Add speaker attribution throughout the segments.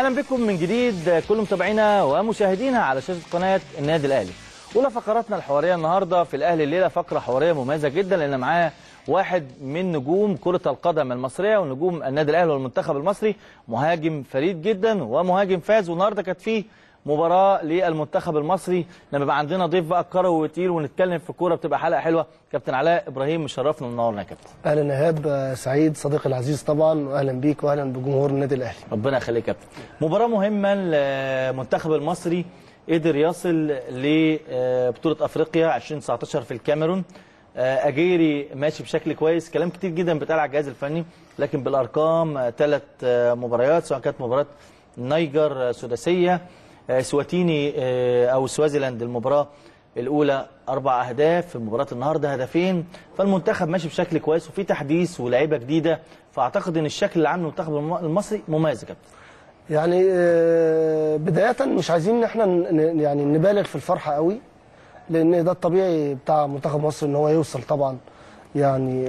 Speaker 1: اهلا بكم من جديد كل متابعينا ومشاهدينا على شاشه قناه النادي الاهلي. اولى فقراتنا الحواريه النهارده في الاهلي الليله فقره حواريه مميزه جدا لان معاه واحد من نجوم كره القدم المصريه ونجوم النادي الاهلي والمنتخب المصري مهاجم فريد جدا ومهاجم فاز والنهارده كانت فيه مباراه للمنتخب المصري لما يبقى عندنا ضيف بقى كروي وتقيل ونتكلم في الكوره بتبقى حلقه حلوه كابتن علاء ابراهيم مشرفنا ومنورنا يا كابتن
Speaker 2: اهلا ايهاب سعيد صديقي العزيز طبعا واهلا بيك واهلا بجمهور النادي الاهلي
Speaker 1: ربنا يخليك يا كابتن مباراه مهمه للمنتخب المصري قدر يصل لبطوله افريقيا 2019 في الكاميرون اجيري ماشي بشكل كويس كلام كتير جدا بيتقال على الجهاز الفني لكن بالارقام ثلاث مباريات سواء كانت مباراه النيجر سداسيه سواتيني او سوازيلاند المباراه الاولى اربع اهداف في مباراه النهارده هدفين فالمنتخب ماشي بشكل كويس وفي تحديث ولاعيبه جديده فاعتقد ان الشكل اللي عامله المنتخب المصري مميز يا كابتن
Speaker 2: يعني بدايه مش عايزين ان احنا يعني نبالغ في الفرحه قوي لان ده الطبيعي بتاع منتخب مصر ان هو يوصل طبعا يعني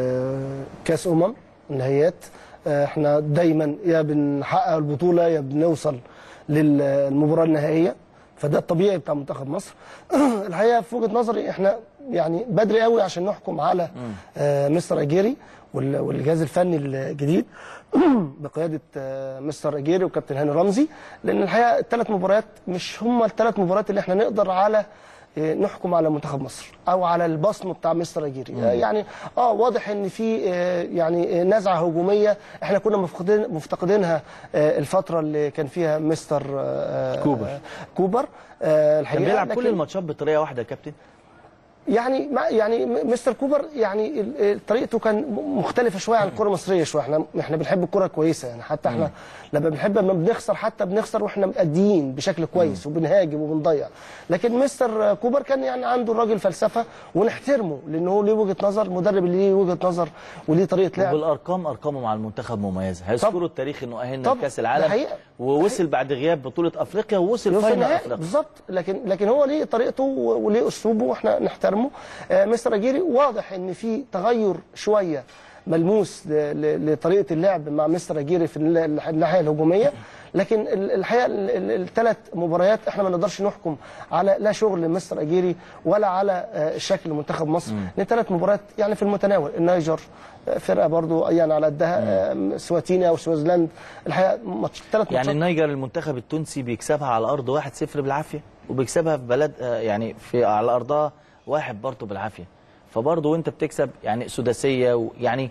Speaker 2: كاس امم نهائيات احنا دايما يا بنحقق البطوله يا بنوصل للمباراه النهائيه فده الطبيعي بتاع منتخب مصر الحقيقه في وجهه نظري احنا يعني بدري قوي عشان نحكم على آه مستر اجيري والجهاز الفني الجديد بقياده آه مستر اجيري وكابتن هاني رمزي لان الحقيقه الثلاث مباريات مش هم الثلاث مباريات اللي احنا نقدر على نحكم على منتخب مصر او على البصم بتاع مستر اجيري مم. يعني اه واضح ان في يعني نزعه هجوميه احنا كنا مفتقدين مفتقدينها الفتره اللي كان فيها مستر
Speaker 1: كوبر
Speaker 2: كوبر
Speaker 1: الحقيقه كان بيلعب كل الماتشات بطريقه واحده يا كابتن
Speaker 2: يعني يعني مستر كوبر يعني طريقته كان مختلفه شويه عن الكره المصريه شويه احنا احنا بنحب الكره الكويسه يعني حتى احنا لما بنحب لما بنخسر حتى بنخسر واحنا مأديين بشكل كويس وبنهاجم وبنضيع لكن مستر كوبر كان يعني عنده الراجل فلسفه ونحترمه لان هو ليه وجهه نظر مدرب اللي ليه وجهه نظر وليه طريقه لعب
Speaker 1: والارقام ارقامه مع المنتخب مميزه هيذكروا التاريخ انه اهلنا لكاس العالم ووصل بعد غياب بطوله افريقيا ووصل فاينل افريقيا
Speaker 2: بالظبط لكن لكن هو ليه طريقته وليه اسلوبه واحنا نحترمه مستر اجيري واضح ان في تغير شويه ملموس لطريقه اللعب مع مستر اجيري في الناحيه الهجوميه لكن الحقيقه الثلاث مباريات احنا ما نقدرش نحكم على لا شغل مستر اجيري ولا على شكل منتخب مصر لان ثلاث مباريات يعني في المتناول النيجر فرقه برضو يعني على قدها سواتيني او سوازيلاند الحقيقه ماتش ثلاث
Speaker 1: يعني النيجر المنتخب التونسي بيكسبها على ارض 1-0 بالعافيه وبيكسبها في بلد يعني في على ارضها واحد برضه بالعافيه فبرضه وانت بتكسب يعني سداسيه يعني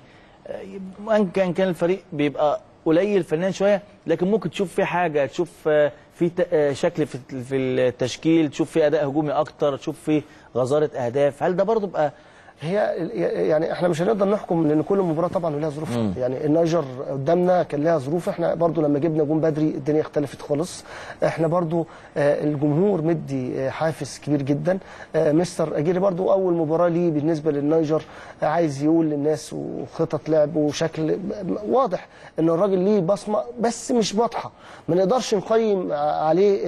Speaker 1: وان كان كان الفريق بيبقى قليل فنان شويه لكن ممكن تشوف في حاجه تشوف في شكل في التشكيل تشوف في اداء هجومي اكتر تشوف في غزاره اهداف هل ده برضه بقى
Speaker 2: هي يعني احنا مش هنقدر نحكم لان كل مباراه طبعا لها ظروفها يعني النيجر قدامنا كان لها ظروف احنا برضو لما جبنا جون بدري الدنيا اختلفت خالص احنا برضو الجمهور مدي حافز كبير جدا مستر اجيري برضو اول مباراه ليه بالنسبه للنيجر عايز يقول للناس وخطط لعب وشكل واضح ان الراجل ليه بصمه بس مش واضحه ما نقدرش نقيم عليه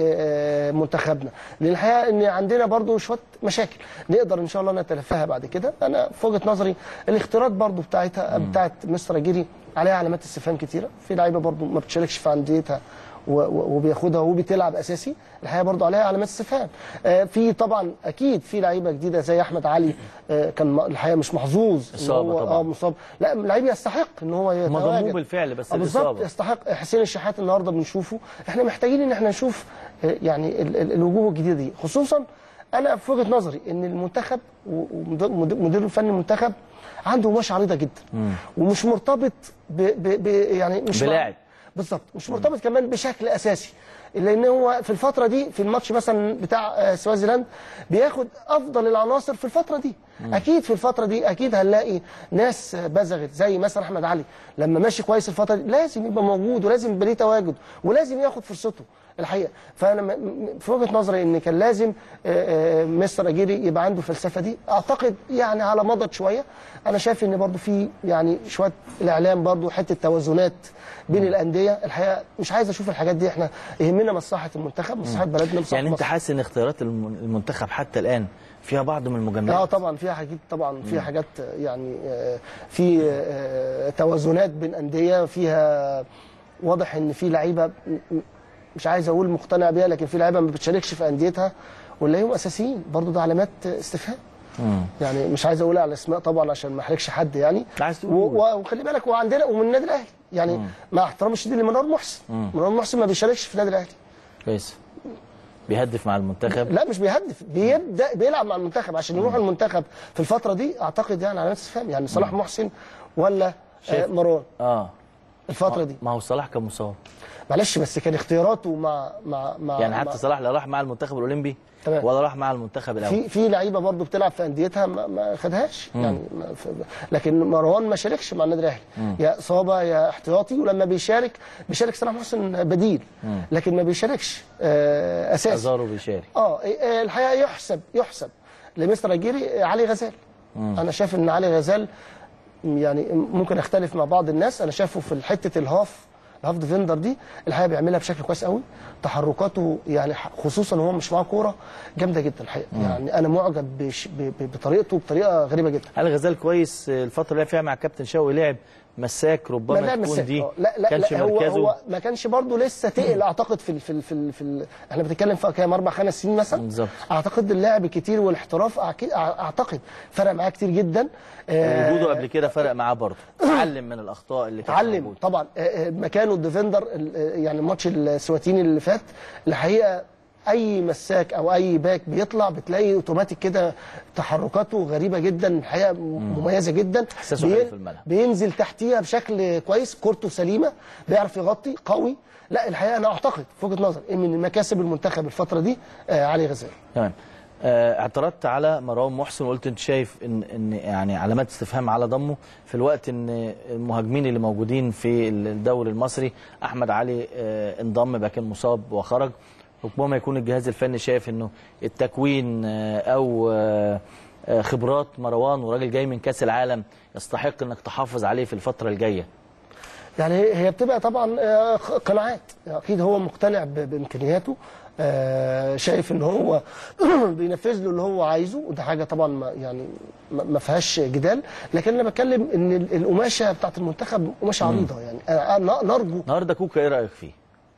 Speaker 2: منتخبنا لان الحقيقه ان عندنا برضو شويه مشاكل نقدر ان شاء الله نتلافاها بعد كده انا في وجهه نظري الاختيارات برضو بتاعتها بتاعت مستر اجيري عليها علامات استفهام كتيره في لعيبه برضو ما بتشاركش في انديتها وبياخدها وبتلعب اساسي الحقيقه برضو عليها علامات استفهام في طبعا اكيد في لعيبه جديده زي احمد علي كان الحقيقه مش محظوظ
Speaker 1: ان هو
Speaker 2: اه مصاب لا لعيب يستحق ان هو
Speaker 1: يتواجد مضمون بالفعل بس
Speaker 2: بالظبط يستحق حسين الشحات النهارده بنشوفه احنا محتاجين ان احنا نشوف يعني الوجوه الجديده دي خصوصا انا في وجهه نظري ان المنتخب ومدير الفني المنتخب عنده قماشه عريضه جدا مم. ومش مرتبط ب ب ب يعني مش
Speaker 1: بلاعب
Speaker 2: بالظبط مش مرتبط مم. كمان بشكل اساسي لان هو في الفتره دي في الماتش مثلا بتاع سوازيلاند بياخد افضل العناصر في الفتره دي مم. اكيد في الفتره دي اكيد هنلاقي ناس بزغت زي مثلا احمد علي لما ماشي كويس الفتره دي لازم يبقى موجود ولازم يبقى ليه تواجد ولازم ياخد فرصته الحقيقه فانا في وجهه نظري ان كان لازم مستر اجيري يبقى عنده الفلسفه دي اعتقد يعني على مضض شويه انا شايف ان برضو في يعني شويه الاعلام برضو حته توازنات بين الانديه الحقيقه مش عايز اشوف الحاجات دي احنا يهمنا مصلحه المنتخب مصلحه بلدنا مصلحه
Speaker 1: يعني انت حاسس ان اختيارات المنتخب حتى الان فيها بعض من المجمعات
Speaker 2: اه طبعا فيها حاجات طبعا فيها حاجات يعني في توازنات بين انديه فيها واضح ان في لعيبه م- م- مش عايز اقول مقتنع بيها لكن في لعيبه ما بتشاركش في انديتها ونلاقيهم اساسيين برضو ده علامات استفهام يعني مش عايز اقول على اسماء طبعا عشان ما احرجش حد يعني
Speaker 1: عايز تقول.
Speaker 2: و- و- وخلي بالك وعندنا ومن النادي الاهلي يعني مع احترامي الشديد لمنار محسن منار محسن ما بيشاركش في النادي الاهلي
Speaker 1: كويس بيهدف مع المنتخب
Speaker 2: لا مش بيهدف بيبدا بيلعب مع المنتخب عشان يروح المنتخب في الفتره دي اعتقد يعني علامات استفهام يعني صلاح محسن ولا آه
Speaker 1: شايف.
Speaker 2: مروان
Speaker 1: اه
Speaker 2: الفتره دي
Speaker 1: ما هو صلاح كان مصاب
Speaker 2: معلش بس كان اختياراته مع مع مع
Speaker 1: يعني
Speaker 2: مع
Speaker 1: حتى صلاح لا راح مع المنتخب الاولمبي
Speaker 2: تمام.
Speaker 1: ولا راح مع المنتخب الاول
Speaker 2: في في لعيبه برضه بتلعب في انديتها ما, ما خدهاش يعني ما ف- لكن مروان ما شاركش مع النادي الاهلي يا اصابه يا احتياطي ولما بيشارك بيشارك صلاح محسن بديل لكن ما بيشاركش آه اساسي
Speaker 1: ازارو بيشارك
Speaker 2: اه آه، الحقيقه يحسب يحسب لمستر اجيري علي غزال انا شايف ان علي غزال يعني ممكن اختلف مع بعض الناس انا شايفه في حته الهاف الهاف ديفندر دي الحقيقه بيعملها بشكل كويس قوي تحركاته يعني ح- خصوصا وهو مش معاه كوره جامده جدا الحقيقه يعني انا معجب بش ب- ب- بطريقته بطريقه غريبه جدا
Speaker 1: علي غزال كويس الفتره اللي فيها مع كابتن شوقي لعب مساك ربما
Speaker 2: لا
Speaker 1: تكون
Speaker 2: مساك.
Speaker 1: دي
Speaker 2: آه، لا لا
Speaker 1: كانش
Speaker 2: لا هو
Speaker 1: مركزه
Speaker 2: هو ما كانش برضه لسه تقل اعتقد في ال في ال في, ال في ال احنا بنتكلم في كام اربع خمس سنين مثلا
Speaker 1: بالظبط.
Speaker 2: اعتقد اللعب كتير والاحتراف أكيد- اعتقد فرق معاه كتير جدا آه،
Speaker 1: وجوده قبل كده فرق معاه برضه اتعلم من الاخطاء اللي كانت
Speaker 2: اتعلم
Speaker 1: موجودة.
Speaker 2: طبعا آه، آه، مكانه الديفندر ال- آه، يعني ماتش السواتيني اللي فات الحقيقه اي مساك او اي باك بيطلع بتلاقي اوتوماتيك كده تحركاته غريبه جدا الحقيقه مميزه جدا
Speaker 1: إحساسه
Speaker 2: بين-
Speaker 1: حلو في الملعب.
Speaker 2: بينزل تحتيها بشكل كويس كورته سليمه بيعرف يغطي قوي لا الحقيقه انا اعتقد في وجهه نظري ان من مكاسب المنتخب الفتره دي آه، علي غزال
Speaker 1: تمام آه، اعترضت على مروان محسن وقلت انت شايف ان ان يعني علامات استفهام على ضمه في الوقت ان المهاجمين اللي موجودين في الدوري المصري احمد علي آه، انضم بقى كان مصاب وخرج ربما يكون الجهاز الفني شايف انه التكوين آه، او آه، آه، خبرات مروان وراجل جاي من كاس العالم يستحق انك تحافظ عليه في الفتره الجايه
Speaker 2: يعني هي هي بتبقى طبعا آه، قناعات اكيد هو مقتنع ب- بامكانياته آه، شايف ان هو بينفذ له اللي هو عايزه وده حاجه طبعا ما يعني ما ما فيهاش جدال لكن انا بتكلم ان ال- القماشه بتاعت المنتخب قماشه عريضه يعني آه، آه، نرجو
Speaker 1: النهارده كوكا ايه رايك فيه؟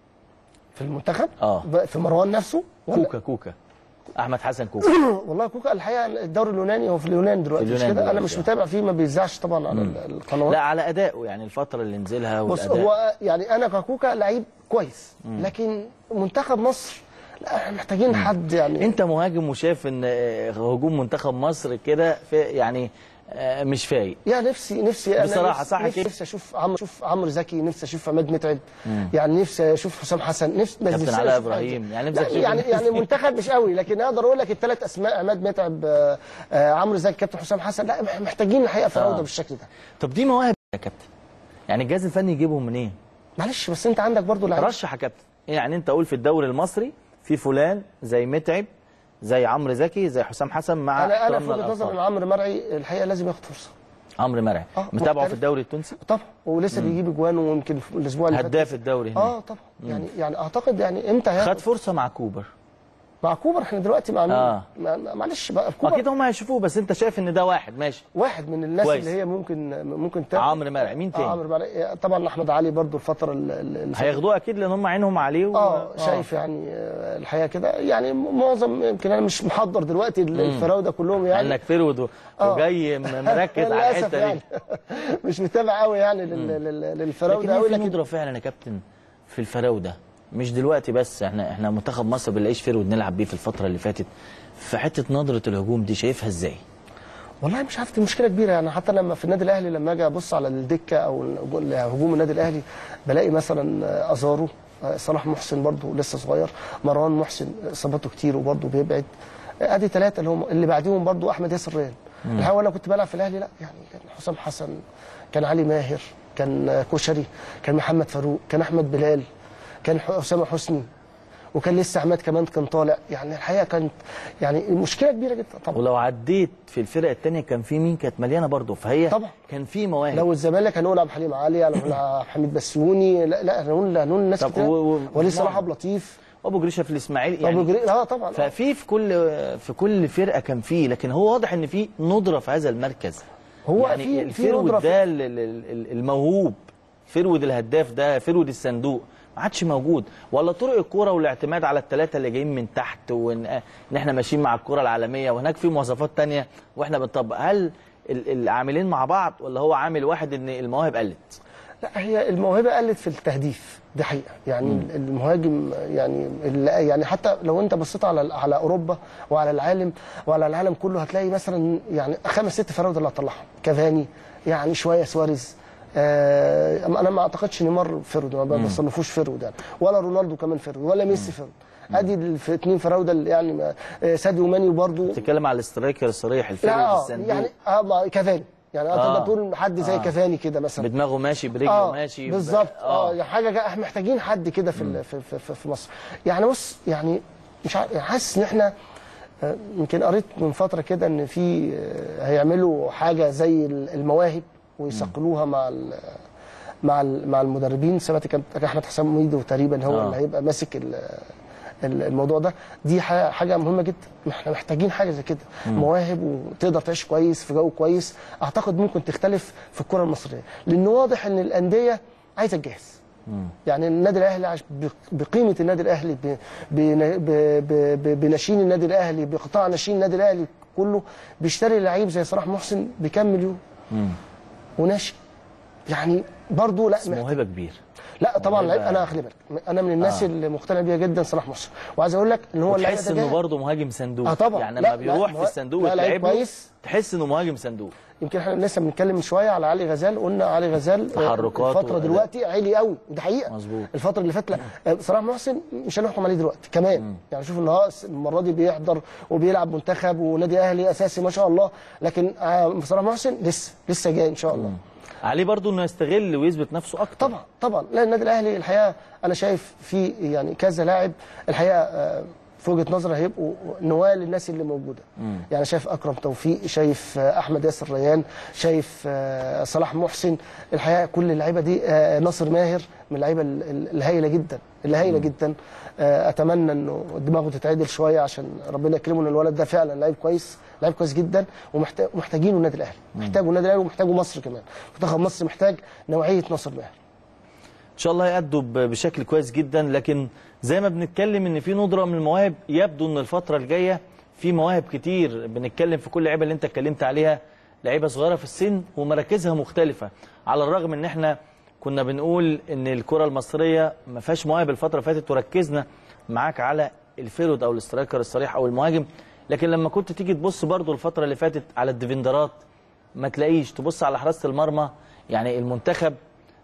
Speaker 2: في المنتخب
Speaker 1: آه.
Speaker 2: ب- في مروان نفسه ولا
Speaker 1: كوكا كوكا احمد حسن كوكا
Speaker 2: والله كوكا الحقيقه الدوري اليوناني هو في اليونان دلوقتي
Speaker 1: في
Speaker 2: مش
Speaker 1: اليونان
Speaker 2: كده انا
Speaker 1: دلوقتي،
Speaker 2: مش
Speaker 1: آه.
Speaker 2: متابع فيه ما بيذاعش طبعا على ال- القنوات
Speaker 1: لا على ادائه يعني الفتره اللي نزلها
Speaker 2: بص
Speaker 1: والاداء
Speaker 2: هو يعني انا ككوكا لعيب كويس لكن منتخب مصر لا احنا محتاجين حد يعني
Speaker 1: انت مهاجم وشايف ان آه، هجوم منتخب مصر كده في يعني آه، مش فايق
Speaker 2: يا نفسي نفسي انا
Speaker 1: بصراحة
Speaker 2: نفسي
Speaker 1: صح
Speaker 2: نفسي,
Speaker 1: كده؟
Speaker 2: نفسي اشوف عمرو اشوف عمرو زكي نفسي اشوف عماد متعب يعني نفسي اشوف حسام حسن نفسي بس
Speaker 1: كابتن
Speaker 2: نفسي
Speaker 1: علاء
Speaker 2: أشوف
Speaker 1: إبراهيم.
Speaker 2: حد.
Speaker 1: يعني
Speaker 2: لا،
Speaker 1: نفسك تشوف
Speaker 2: يعني
Speaker 1: الناس
Speaker 2: يعني منتخب مش قوي لكن اقدر اقول لك الثلاث اسماء عماد متعب آه، آه، عمرو زكي كابتن حسام حسن لا مح- محتاجين الحقيقه فراوده
Speaker 1: آه.
Speaker 2: بالشكل ده
Speaker 1: طب دي مواهب يا كابتن يعني الجهاز الفني يجيبهم منين؟
Speaker 2: معلش بس انت عندك برضو لعيبه
Speaker 1: رشح يا كابتن يعني انت قول في الدوري المصري في فلان زي متعب زي عمرو زكي زي حسام حسن مع
Speaker 2: انا انا في
Speaker 1: احترامنا
Speaker 2: وجهه نظري ان
Speaker 1: للألقاب.
Speaker 2: عمرو مرعي الحقيقه لازم ياخد فرصه
Speaker 1: عمرو مرعي
Speaker 2: آه،
Speaker 1: متابعه
Speaker 2: محترف.
Speaker 1: في الدوري التونسي
Speaker 2: طبعا ولسه بيجيب اجوان ويمكن في الاسبوع اللي فات
Speaker 1: هداف الدوري هناك
Speaker 2: اه طبعا يعني يعني اعتقد يعني امتى
Speaker 1: خد
Speaker 2: هياخد
Speaker 1: فرصه مع كوبر
Speaker 2: مع كوبر احنا دلوقتي مع مين؟
Speaker 1: آه.
Speaker 2: مع- مع- معلش بقى كوبر
Speaker 1: واكيد هم هيشوفوه بس انت شايف ان ده واحد ماشي
Speaker 2: واحد من الناس
Speaker 1: كويس.
Speaker 2: اللي هي ممكن ممكن تاخد
Speaker 1: عمرو مرعي مين تاني؟
Speaker 2: آه عمرو مرعي طبعا احمد علي برضو الفتره ال- ال- اللي فاتت.
Speaker 1: هياخدوه اكيد لان هم عينهم عليه و...
Speaker 2: اه شايف يعني آه، الحقيقه كده يعني معظم يمكن انا مش محضر دلوقتي ال- الفراوده كلهم يعني
Speaker 1: انك فرود و...
Speaker 2: آه.
Speaker 1: وجاي م- مركز على
Speaker 2: للأسف
Speaker 1: الحته
Speaker 2: يعني
Speaker 1: دي
Speaker 2: مش متابع قوي يعني لل- لل-
Speaker 1: لكن
Speaker 2: للفراوده
Speaker 1: هي
Speaker 2: قوي
Speaker 1: في
Speaker 2: لكن
Speaker 1: ندره فعلا يا كابتن في الفراوده مش دلوقتي بس احنا احنا منتخب مصر بنلاقيش فرود نلعب بيه في الفتره اللي فاتت في حته نظره الهجوم دي شايفها ازاي؟
Speaker 2: والله مش عارف دي مشكله كبيره يعني حتى لما في النادي الاهلي لما اجي ابص على الدكه او ال- هجوم النادي الاهلي بلاقي مثلا آه، ازارو آه، صلاح محسن برضو لسه صغير مروان محسن اصاباته كتير وبرضو بيبعد آه، ادي ثلاثه اللي هم اللي بعديهم برضو احمد ياسر ريان الحقيقه وانا كنت بلعب في الاهلي لا يعني كان حسام حسن كان علي ماهر كان آه، كشري كان محمد فاروق كان احمد بلال كان ح- اسامه حسني وكان لسه عماد كمان كان طالع يعني الحقيقه كانت يعني مشكله كبيره جدا طبعا
Speaker 1: ولو عديت في الفرق الثانيه كان في مين كانت مليانه برضه فهي
Speaker 2: طبعا.
Speaker 1: كان في مواهب
Speaker 2: لو الزمالك هنقول عبد الحليم علي هنقول عبد الحميد بسيوني لا لا هنقول هنقول ناس
Speaker 1: طب
Speaker 2: كتير
Speaker 1: و- و-
Speaker 2: وليه صلاح
Speaker 1: نعم.
Speaker 2: عبد اللطيف
Speaker 1: ابو جريشه في الاسماعيلي
Speaker 2: ابو
Speaker 1: يعني
Speaker 2: جريء اه طبعا آه.
Speaker 1: ففي في كل في كل فرقه كان فيه لكن هو واضح ان في ندره في هذا المركز
Speaker 2: هو
Speaker 1: يعني
Speaker 2: في- في
Speaker 1: الفرود
Speaker 2: ندرة في-
Speaker 1: ده ال- ال- ال- الموهوب فرود الهداف ده فرود الصندوق ما عادش موجود ولا طرق الكوره والاعتماد على الثلاثه اللي جايين من تحت وان إن احنا ماشيين مع الكوره العالميه وهناك في مواصفات تانية واحنا بنطبق هل ال- العاملين مع بعض ولا هو عامل واحد ان المواهب قلت
Speaker 2: لا هي الموهبه قلت في التهديف دي حقيقه يعني المهاجم يعني ال- يعني حتى لو انت بصيت على على اوروبا وعلى العالم وعلى العالم كله هتلاقي مثلا يعني خمس ست فراوده اللي هطلعهم كافاني يعني شويه سواريز آه انا ما اعتقدش نيمار فرود ما بصنفوش فرود يعني ولا رونالدو كمان فرود ولا ميسي فرود ادي الف- اتنين فراوده اللي يعني ما- آه، ساديو ماني برضه
Speaker 1: بتتكلم على الاسترايكر الصريح الفرود
Speaker 2: لا آه،
Speaker 1: الصندوق
Speaker 2: يعني اه ما- كافاني يعني
Speaker 1: آه.
Speaker 2: تقدر تقول حد زي
Speaker 1: آه.
Speaker 2: كافاني كده مثلا
Speaker 1: بدماغه ماشي برجله
Speaker 2: اه
Speaker 1: ماشي ب-
Speaker 2: بالظبط اه يعني حاجه جا- احنا محتاجين حد كده في, ال- في, في, في, في مصر يعني بص يعني مش عارف يعني حاسس ان احنا آه، يمكن قريت من فتره كده ان في آه، هيعملوا حاجه زي ال- المواهب ويصقلوها مع ال- مع ال- مع المدربين سمعت كان احمد حسام ميدو تقريبا هو
Speaker 1: آه.
Speaker 2: اللي هيبقى ماسك ال- ال- الموضوع ده دي ح- حاجه مهمه جدا احنا محتاجين حاجه زي كده مواهب وتقدر تعيش كويس في جو كويس اعتقد ممكن تختلف في الكره المصريه لان واضح ان الانديه عايزه تجهز يعني النادي الاهلي عش- ب- بقيمه النادي الاهلي ب- بن- ب- ب- ب- بناشئين النادي الاهلي بقطاع ناشئين النادي الاهلي كله بيشتري لعيب زي صلاح محسن بكام مليون وناشئ يعني برضه لا
Speaker 1: بس موهبه كبير
Speaker 2: لا طبعا
Speaker 1: موهبة-
Speaker 2: لعيب انا خلي بالك انا من الناس
Speaker 1: آه.
Speaker 2: اللي مقتنع بيها جدا صلاح محسن وعايز اقول لك ان هو اللعيب
Speaker 1: تحس
Speaker 2: ده
Speaker 1: انه
Speaker 2: جاهز.
Speaker 1: برضه مهاجم صندوق
Speaker 2: آه طبعا.
Speaker 1: يعني
Speaker 2: لا،
Speaker 1: لما
Speaker 2: لا،
Speaker 1: بيروح
Speaker 2: مه-
Speaker 1: في الصندوق
Speaker 2: لا، لعيب
Speaker 1: وتلعب له
Speaker 2: كويس.
Speaker 1: تحس انه مهاجم صندوق
Speaker 2: يمكن احنا لسه بنتكلم من شويه على علي غزال قلنا علي غزال آه،
Speaker 1: تحركاته
Speaker 2: الفتره
Speaker 1: وأداء.
Speaker 2: دلوقتي عالي قوي ده حقيقه
Speaker 1: مظبوط.
Speaker 2: الفتره اللي فاتت لا آه، صلاح محسن مش هنحكم عليه دلوقتي كمان يعني شوف ان هو المره دي بيحضر وبيلعب منتخب ونادي اهلي اساسي ما شاء الله لكن آه، صلاح محسن لسه لسه جاي ان شاء الله
Speaker 1: عليه برضه انه يستغل ويثبت نفسه اكتر
Speaker 2: طبعا طبعا لا النادي الاهلي الحقيقه انا شايف في يعني كذا لاعب الحقيقه آه، في وجهه نظري هيبقوا نواه للناس اللي موجوده يعني شايف اكرم توفيق شايف آه، احمد ياسر ريان شايف آه، صلاح محسن الحقيقه كل اللعيبه دي آه، ناصر ماهر من اللعيبه ال- ال- الهايله جدا اللي هايله جدا آه، اتمنى انه دماغه تتعدل شويه عشان ربنا يكرمه ان الولد ده فعلا لعيب كويس لعيب كويس جدا ومحتاج ومحتاجينه النادي الاهلي محتاجه النادي الاهلي ومحتاجه مصر كمان منتخب مصر محتاج نوعيه ناصر ماهر
Speaker 1: ان شاء الله يأدوا ب- بشكل كويس جدا لكن زي ما بنتكلم ان في ندره من المواهب يبدو ان الفتره الجايه في مواهب كتير بنتكلم في كل لعيبه اللي انت اتكلمت عليها لعيبه صغيره في السن ومراكزها مختلفه على الرغم ان احنا كنا بنقول ان الكره المصريه ما فيهاش مواهب الفتره اللي فاتت وركزنا معاك على الفيرود او الاسترايكر الصريح او المهاجم لكن لما كنت تيجي تبص برضو الفتره اللي فاتت على الديفندرات ما تلاقيش تبص على حراسه المرمى يعني المنتخب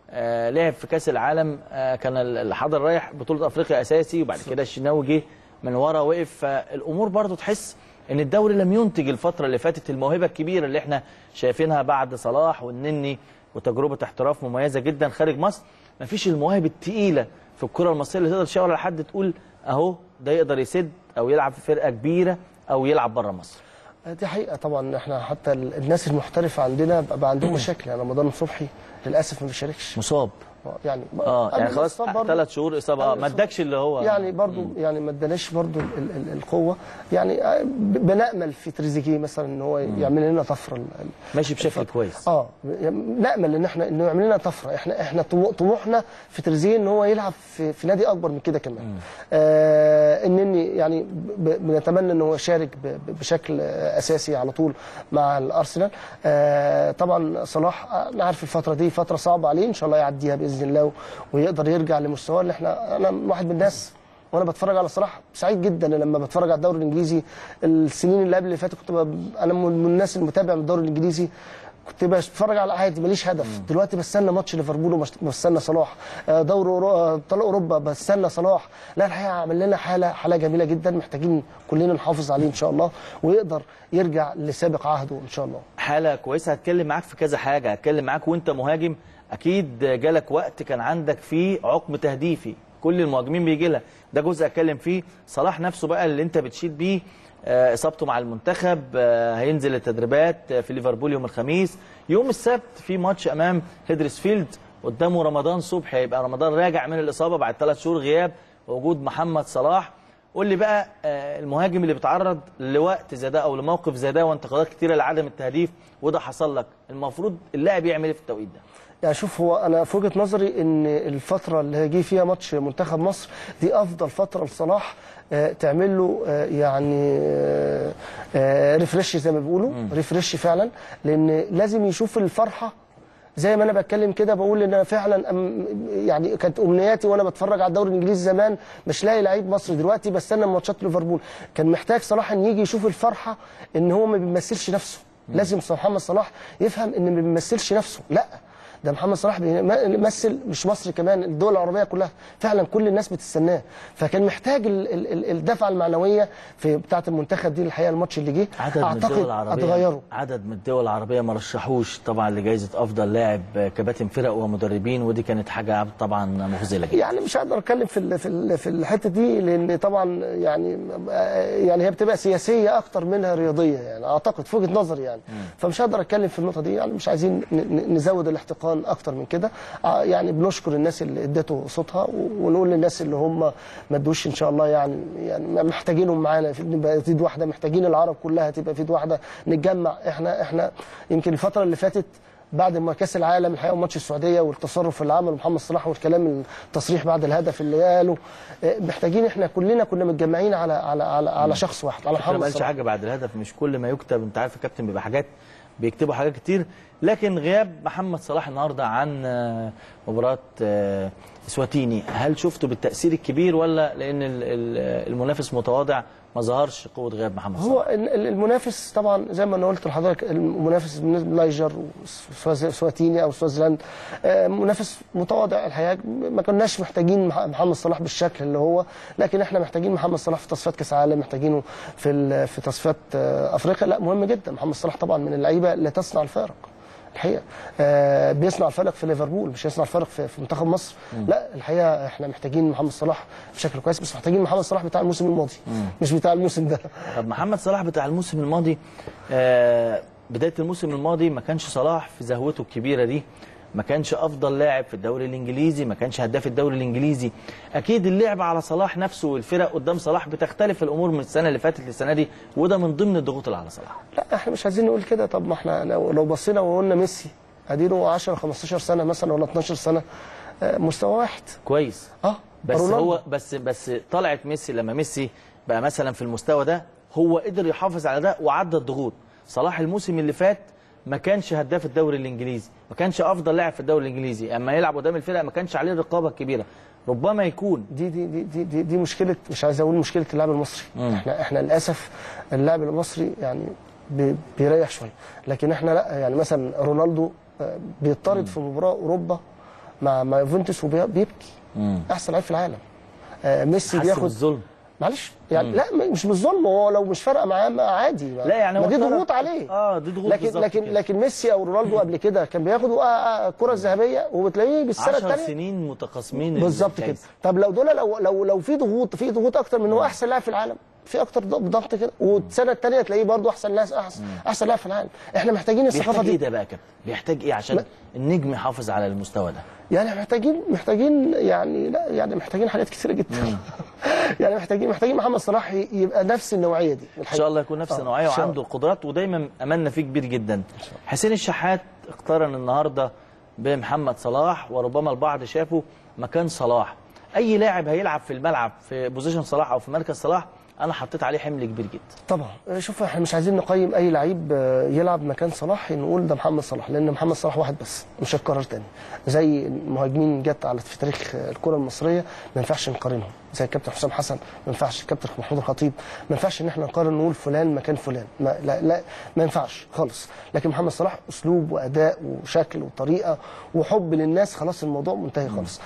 Speaker 1: آه لعب في كاس العالم آه كان الحضر رايح بطوله افريقيا اساسي وبعد كده الشناوي جه من ورا وقف فالامور برضو تحس ان الدوري لم ينتج الفتره اللي فاتت الموهبه الكبيره اللي احنا شايفينها بعد صلاح والنني وتجربه احتراف مميزه جدا خارج مصر مفيش المواهب التقيله في الكره المصريه اللي تقدر تشاور على حد تقول اهو ده يقدر يسد او يلعب في فرقه كبيره او يلعب بره مصر
Speaker 2: دي حقيقة طبعا احنا حتى ال- الناس المحترفة عندنا بقى عندهم مشاكل يعني رمضان صبحي للأسف ما بيشاركش
Speaker 1: مصاب
Speaker 2: يعني
Speaker 1: اه
Speaker 2: قبل
Speaker 1: يعني خلاص
Speaker 2: الإصابة برضه-
Speaker 1: ثلاث شهور اصابه اه
Speaker 2: قبل
Speaker 1: ما
Speaker 2: الإصابة.
Speaker 1: ادكش اللي هو
Speaker 2: يعني برضو يعني ما اداناش برضو ال ال القوة يعني آه، ب- بنأمل في تريزيجيه مثلا ان هو يعمل لنا طفرة ال- ال-
Speaker 1: ماشي بشكل كويس
Speaker 2: اه نامل ان احنا انه يعمل لنا طفره احنا احنا طمو- طموحنا في تريزيجيه ان هو يلعب في, في نادي اكبر من كده كمان آه انني يعني ب- بنتمنى ان هو يشارك ب- ب- بشكل آه، اساسي على طول مع الارسنال آه طبعا صلاح آه، انا عارف الفتره دي فتره صعبه عليه ان شاء الله يعديها باذن الله و- ويقدر يرجع لمستواه اللي احنا انا واحد من الناس وانا بتفرج على صلاح سعيد جدا لما بتفرج على الدوري الانجليزي السنين اللي قبل اللي فاتت كنت ب... انا من من الناس المتابعه من الدوري الانجليزي كنت بتفرج على عادي ماليش هدف دلوقتي بستنى ماتش ليفربول وبستنى صلاح آه، دوري أورو- آه، ابطال اوروبا بستنى صلاح لا الحقيقه عمل لنا حاله حاله جميله جدا محتاجين كلنا نحافظ عليه ان شاء الله ويقدر يرجع لسابق عهده ان شاء الله
Speaker 1: حاله كويسه هتكلم معاك في كذا حاجه هتكلم معاك وانت مهاجم اكيد جالك وقت كان عندك فيه عقم تهديفي كل المهاجمين بيجي لها ده جزء اتكلم فيه صلاح نفسه بقى اللي انت بتشيد بيه آه، اصابته مع المنتخب آه، هينزل التدريبات آه، في ليفربول يوم الخميس يوم السبت في ماتش امام هيدرسفيلد قدامه رمضان صبحي هيبقى رمضان راجع من الاصابه بعد ثلاث شهور غياب ووجود محمد صلاح قول لي بقى آه، المهاجم اللي بيتعرض لوقت زي ده او لموقف زي ده وانتقادات كتيره لعدم التهديف وده حصل لك المفروض اللاعب يعمل ايه في التوقيت ده
Speaker 2: يعني شوف هو انا في وجهه نظري ان الفتره اللي هيجي فيها ماتش منتخب مصر دي افضل فتره لصلاح آه، تعمل له آه، يعني آه، آه، ريفرش زي ما بيقولوا ريفرش فعلا لان لازم يشوف الفرحه زي ما انا بتكلم كده بقول ان انا فعلا أم يعني كانت امنياتي وانا بتفرج على الدوري الانجليزي زمان مش لاقي لعيب مصري دلوقتي بستنى ماتشات ليفربول كان محتاج صلاح ان يجي يشوف الفرحه ان هو ما بيمثلش نفسه لازم محمد صلاح يفهم ان ما بيمثلش نفسه لا ده محمد صلاح بيمثل مش مصر كمان الدول العربيه كلها فعلا كل الناس بتستناه فكان محتاج ال- ال- ال- الدفعه المعنويه في بتاعه المنتخب دي الحقيقه الماتش اللي جه
Speaker 1: عدد من الدول العربية
Speaker 2: هتغيره
Speaker 1: عدد من الدول العربية ما رشحوش طبعا لجائزة أفضل لاعب كباتن فرق ومدربين ودي كانت حاجة طبعا مخزلة جدا
Speaker 2: يعني مش هقدر اتكلم في ال- في ال- في الحته دي لان طبعا يعني يعني هي بتبقى سياسيه اكتر منها رياضيه يعني اعتقد في وجهه نظري يعني فمش هقدر اتكلم في النقطه دي يعني مش عايزين ن- ن- نزود الاحتقان اكتر من كده ع- يعني بنشكر الناس اللي ادته صوتها و- ونقول للناس اللي هم ما ادوش ان شاء الله يعني يعني محتاجينهم معانا في- نبقى في ايد واحده محتاجين العرب كلها تبقى في ايد واحده نتجمع احنا احنا يمكن الفتره اللي فاتت بعد ما كاس العالم الحقيقه وماتش السعوديه والتصرف اللي عمله محمد صلاح والكلام التصريح بعد الهدف اللي قاله آه، محتاجين احنا كلنا كنا متجمعين على على على, على شخص واحد على
Speaker 1: ما
Speaker 2: محمد
Speaker 1: قالش
Speaker 2: صلاح
Speaker 1: حاجة بعد الهدف مش كل ما يكتب أنت عارف يا كابتن بيبقى حاجات بيكتبوا حاجات كتير لكن غياب محمد صلاح النهارده عن آه، مباراة آه، اسواتيني هل شفته بالتأثير الكبير ولا لأن ال- ال- المنافس متواضع ما ظهرش قوة غياب محمد صلاح
Speaker 2: هو ال- ال- المنافس طبعا زي ما انا قلت لحضرتك المنافس بالنسبه لنيجر وسواتيني او سوازيلاند آه، منافس متواضع الحقيقه ما كناش محتاجين مح- محمد صلاح بالشكل اللي هو لكن احنا محتاجين محمد صلاح في تصفيات كاس العالم محتاجينه في ال- في تصفيات آه، افريقيا لا مهم جدا محمد صلاح طبعا من اللعيبه اللي تصنع الفارق الحقيقه آه بيصنع الفرق في ليفربول مش هيصنع الفرق في, في منتخب مصر لا الحقيقه احنا محتاجين محمد صلاح بشكل كويس بس محتاجين محمد صلاح بتاع الموسم الماضي مش بتاع الموسم ده
Speaker 1: طب محمد صلاح بتاع الموسم الماضي آه بدايه الموسم الماضي ما كانش صلاح في زهوته الكبيره دي ما كانش افضل لاعب في الدوري الانجليزي ما كانش هداف الدوري الانجليزي اكيد اللعب على صلاح نفسه والفرق قدام صلاح بتختلف الامور من السنه اللي فاتت للسنه دي وده من ضمن الضغوط اللي على صلاح
Speaker 2: لا احنا مش عايزين نقول كده طب ما احنا لو, لو بصينا وقلنا ميسي اديله 10 15 سنه مثلا ولا 12 سنه آه، مستوى واحد
Speaker 1: كويس
Speaker 2: اه
Speaker 1: بس
Speaker 2: رونالدو.
Speaker 1: هو بس بس طلعت ميسي لما ميسي بقى مثلا في المستوى ده هو قدر يحافظ على ده وعدى الضغوط صلاح الموسم اللي فات ما كانش هداف الدوري الانجليزي ما كانش افضل لاعب في الدوري الانجليزي اما يلعب قدام الفرق ما كانش عليه الرقابه الكبيره ربما يكون
Speaker 2: دي دي دي دي, دي, دي مشكله مش عايز اقول مشكله اللاعب المصري احنا احنا للاسف اللاعب المصري يعني بي- بيريح شويه لكن احنا لا يعني مثلا رونالدو آه، بيطرد في مباراه اوروبا مع مع يوفنتوس وبيبكي احسن لعيب في العالم آه، ميسي
Speaker 1: حس
Speaker 2: بياخد
Speaker 1: بالظلم
Speaker 2: معلش يعني لا م- مش بالظلم هو لو مش فارقه معاه ما عادي ما
Speaker 1: لا يعني
Speaker 2: ما
Speaker 1: هو
Speaker 2: دي
Speaker 1: طرد-
Speaker 2: ضغوط عليه
Speaker 1: اه دي ضغوط
Speaker 2: لكن
Speaker 1: بالظبط
Speaker 2: لكن
Speaker 1: كده.
Speaker 2: لكن ميسي او رونالدو قبل كده كان بياخدوا آه، آه، الكره الذهبيه وبتلاقيه بالسنه
Speaker 1: 10
Speaker 2: الثانيه
Speaker 1: سنين متقاسمين
Speaker 2: بالظبط كده
Speaker 1: الجايزة.
Speaker 2: طب لو دول لو لو لو في ضغوط في ضغوط اكتر من هو احسن لاعب في العالم في اكتر ض- ضغط كده والسنه الثانيه تلاقيه برضه احسن ناس احسن احسن لاعب في العالم احنا محتاجين الثقافه
Speaker 1: بيحتاج ايه
Speaker 2: دي
Speaker 1: ده بقى يا كابتن بيحتاج ايه عشان
Speaker 2: لا.
Speaker 1: النجم يحافظ على المستوى ده
Speaker 2: يعني محتاجين محتاجين يعني لا يعني محتاجين حاجات كثيره جدا يعني محتاجين محتاجين محمد صلاح ي- يبقى نفس النوعيه دي
Speaker 1: ان شاء الله يكون نفس
Speaker 2: آه،
Speaker 1: النوعيه
Speaker 2: إن شاء
Speaker 1: وعنده القدرات ودايما املنا فيه كبير جدا حسين الشحات اقترن النهارده بمحمد صلاح وربما البعض شافه مكان صلاح اي لاعب هيلعب في الملعب في بوزيشن صلاح او في مركز صلاح انا حطيت عليه حمل كبير جدا
Speaker 2: طبعا شوف احنا مش عايزين نقيم اي لعيب آه، يلعب مكان صلاح نقول ده محمد صلاح لان محمد صلاح واحد بس مش هيتكرر تاني زي المهاجمين جت على في تاريخ آه، الكره المصريه ما ينفعش نقارنهم زي الكابتن حسام حسن ما ينفعش الكابتن محمود الخطيب ما ينفعش ان احنا نقارن نقول فلان مكان فلان ما لا لا ما ينفعش خالص لكن محمد صلاح اسلوب واداء وشكل وطريقه وحب للناس خلاص الموضوع منتهي خالص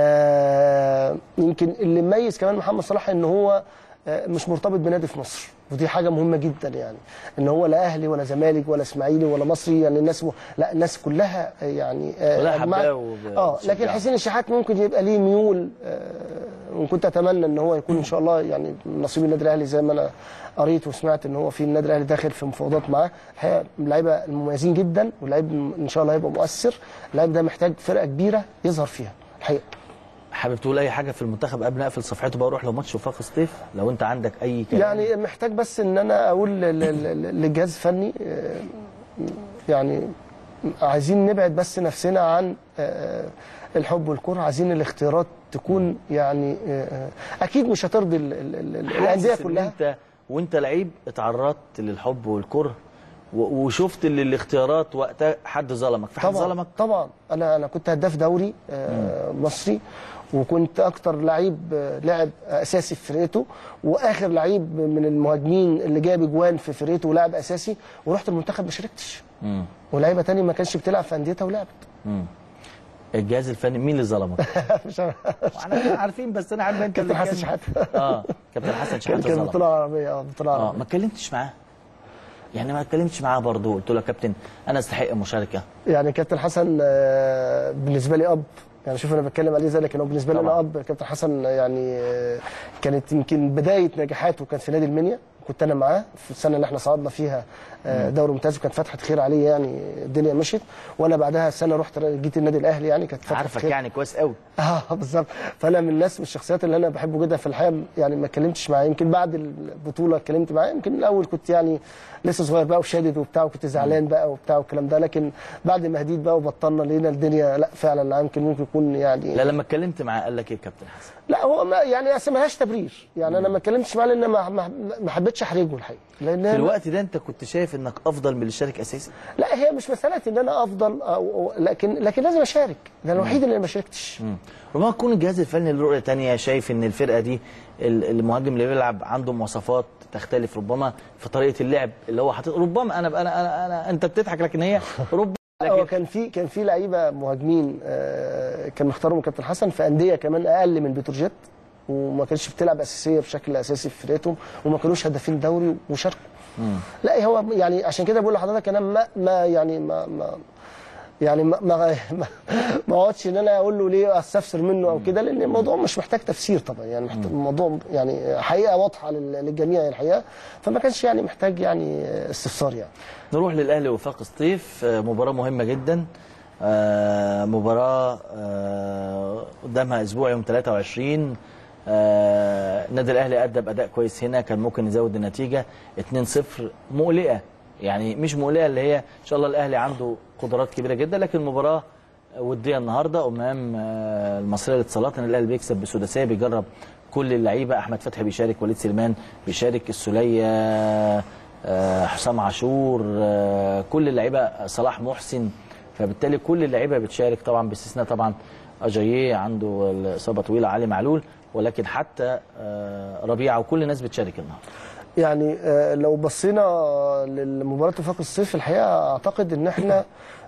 Speaker 2: آه يمكن اللي مميز كمان محمد صلاح ان هو آه، مش مرتبط بنادي في مصر ودي حاجه مهمه جدا يعني ان هو لا اهلي ولا زمالك ولا اسماعيلي ولا مصري يعني الناس م... لا الناس كلها آه، يعني آه،
Speaker 1: كلها
Speaker 2: أجمعت-
Speaker 1: حباه وب-
Speaker 2: اه
Speaker 1: وبتشجعه.
Speaker 2: لكن حسين الشحات ممكن يبقى ليه ميول آه، وكنت اتمنى ان هو يكون ان شاء الله يعني من نصيب النادي الاهلي زي ما انا قريت وسمعت ان هو في النادي الاهلي داخل في مفاوضات معاه الحقيقه اللعيبه المميزين جدا واللعيب ان شاء الله هيبقى مؤثر اللعيب ده محتاج فرقه كبيره يظهر فيها الحقيقه
Speaker 1: حابب تقول اي حاجه في المنتخب قبل ما اقفل صفحته بقى اروح لو ماتش وفاق سطيف لو انت عندك اي كلام
Speaker 2: يعني محتاج بس ان انا اقول لل- لل- للجهاز الفني آه، يعني عايزين نبعد بس نفسنا عن آه، الحب والكره عايزين الاختيارات تكون يعني آه، اكيد مش هترضي ال- ال- ال- ال- الانديه
Speaker 1: حاسس إن
Speaker 2: كلها
Speaker 1: انت وانت لعيب اتعرضت للحب والكره و- وشفت اللي الاختيارات وقتها حد ظلمك في حد
Speaker 2: طبعا
Speaker 1: ظلمك
Speaker 2: طبعا انا انا كنت هداف دوري آه، مصري وكنت اكتر لعيب آه، لعب اساسي في فرقته واخر لعيب من المهاجمين اللي جاب اجوان في فرقته ولعب اساسي ورحت المنتخب ما شاركتش
Speaker 1: مم.
Speaker 2: ولاعيبه تاني ما كانش بتلعب في انديتها ولعبت
Speaker 1: مم. الجهاز الفني مين اللي ظلمك؟
Speaker 2: مش عارف.
Speaker 1: احنا عارفين بس انا عارف انت
Speaker 2: كابتن
Speaker 1: اللي
Speaker 2: حسن
Speaker 1: كان-
Speaker 2: شحاته
Speaker 1: اه كابتن حسن
Speaker 2: كان
Speaker 1: شحاته
Speaker 2: كان
Speaker 1: ظلمك
Speaker 2: بطوله عربيه اه بطوله
Speaker 1: اه
Speaker 2: عربيه
Speaker 1: ما اتكلمتش معاه يعني ما اتكلمتش معاه برضه قلت له يا كابتن انا استحق مشاركه
Speaker 2: يعني كابتن حسن آه، بالنسبه لي اب يعني شوف انا بتكلم عليه زي لكن هو بالنسبه لي
Speaker 1: طبعاً.
Speaker 2: انا اب كابتن حسن يعني آه، كانت يمكن بدايه نجاحاته كانت في نادي المنيا كنت انا معاه في السنه اللي احنا صعدنا فيها آه، دوري ممتاز وكانت فتحه خير عليه يعني الدنيا مشيت وانا بعدها سنه رحت جيت النادي الاهلي يعني كانت فتحه
Speaker 1: عارفك
Speaker 2: خير
Speaker 1: يعني كويس قوي
Speaker 2: اه بالظبط فانا من الناس من الشخصيات اللي انا بحبه جدا في الحياه يعني ما اتكلمتش معاه يمكن بعد البطوله اتكلمت معاه يمكن الاول كنت يعني لسه صغير بقى وشادد وبتاع وكنت زعلان بقى وبتاع والكلام ده لكن بعد ما هديت بقى وبطلنا لقينا الدنيا لا فعلا يمكن ممكن يكون يعني
Speaker 1: لا لما اتكلمت معاه قال لك ايه كابتن حسن؟
Speaker 2: لا هو ما يعني أصل ملهاش تبرير يعني انا ما اتكلمتش معاه لان ما ما ما حبيتش احرجه الحقيقه لان
Speaker 1: في
Speaker 2: أنا-
Speaker 1: الوقت ده انت كنت شايف انك افضل من اللي شارك اساسي؟
Speaker 2: لا هي مش مساله ان انا افضل أو أو لكن لكن لازم اشارك ده انا الوحيد اللي ما شاركتش
Speaker 1: مم. ربما يكون الجهاز الفني له رؤيه ثانيه شايف ان الفرقه دي ال- المهاجم اللي بيلعب عنده مواصفات تختلف ربما في طريقه اللعب اللي هو حاطط ربما انا انا انا, أنا انت بتضحك لكن هي ربما
Speaker 2: هو
Speaker 1: لكن
Speaker 2: كان في كان في لعيبه مهاجمين آه، كان مختارهم كابتن حسن في انديه كمان اقل من بتروجيت وما كانش بتلعب اساسيه بشكل اساسي في فرقتهم وما كانوش هدافين دوري وشاركوا لا هو يعني عشان كده بقول لحضرتك انا ما ما يعني ما ما يعني ما ما ما- ما اقعدش ان انا اقول له ليه استفسر منه او كده لان الموضوع مش محتاج تفسير طبعا يعني محتاج الموضوع يعني حقيقه واضحه لل- للجميع الحقيقه فما كانش يعني محتاج يعني استفسار يعني
Speaker 1: نروح للاهلي وفاق سطيف آه، مباراه مهمه جدا آه، مباراه آه، قدامها اسبوع يوم 23 آه، النادي الاهلي ادى باداء كويس هنا كان ممكن يزود النتيجه 2-0 مقلقه يعني مش مقلقه اللي هي ان شاء الله الاهلي عنده قدرات كبيره جدا لكن المباراه وديه النهارده امام آه، المصريه للاتصالات ان الاهلي بيكسب بسداسيه بيجرب كل اللعيبه احمد فتحي بيشارك وليد سليمان بيشارك السوليه آه، حسام عاشور آه، كل اللعيبه صلاح محسن فبالتالي كل اللعيبه بتشارك طبعا باستثناء طبعا اجاييه عنده الاصابه طويله علي معلول ولكن حتى آه، ربيعه وكل الناس بتشارك النهارده
Speaker 2: يعني آه، لو بصينا للمباراة وفاق الصيف الحقيقة أعتقد إن إحنا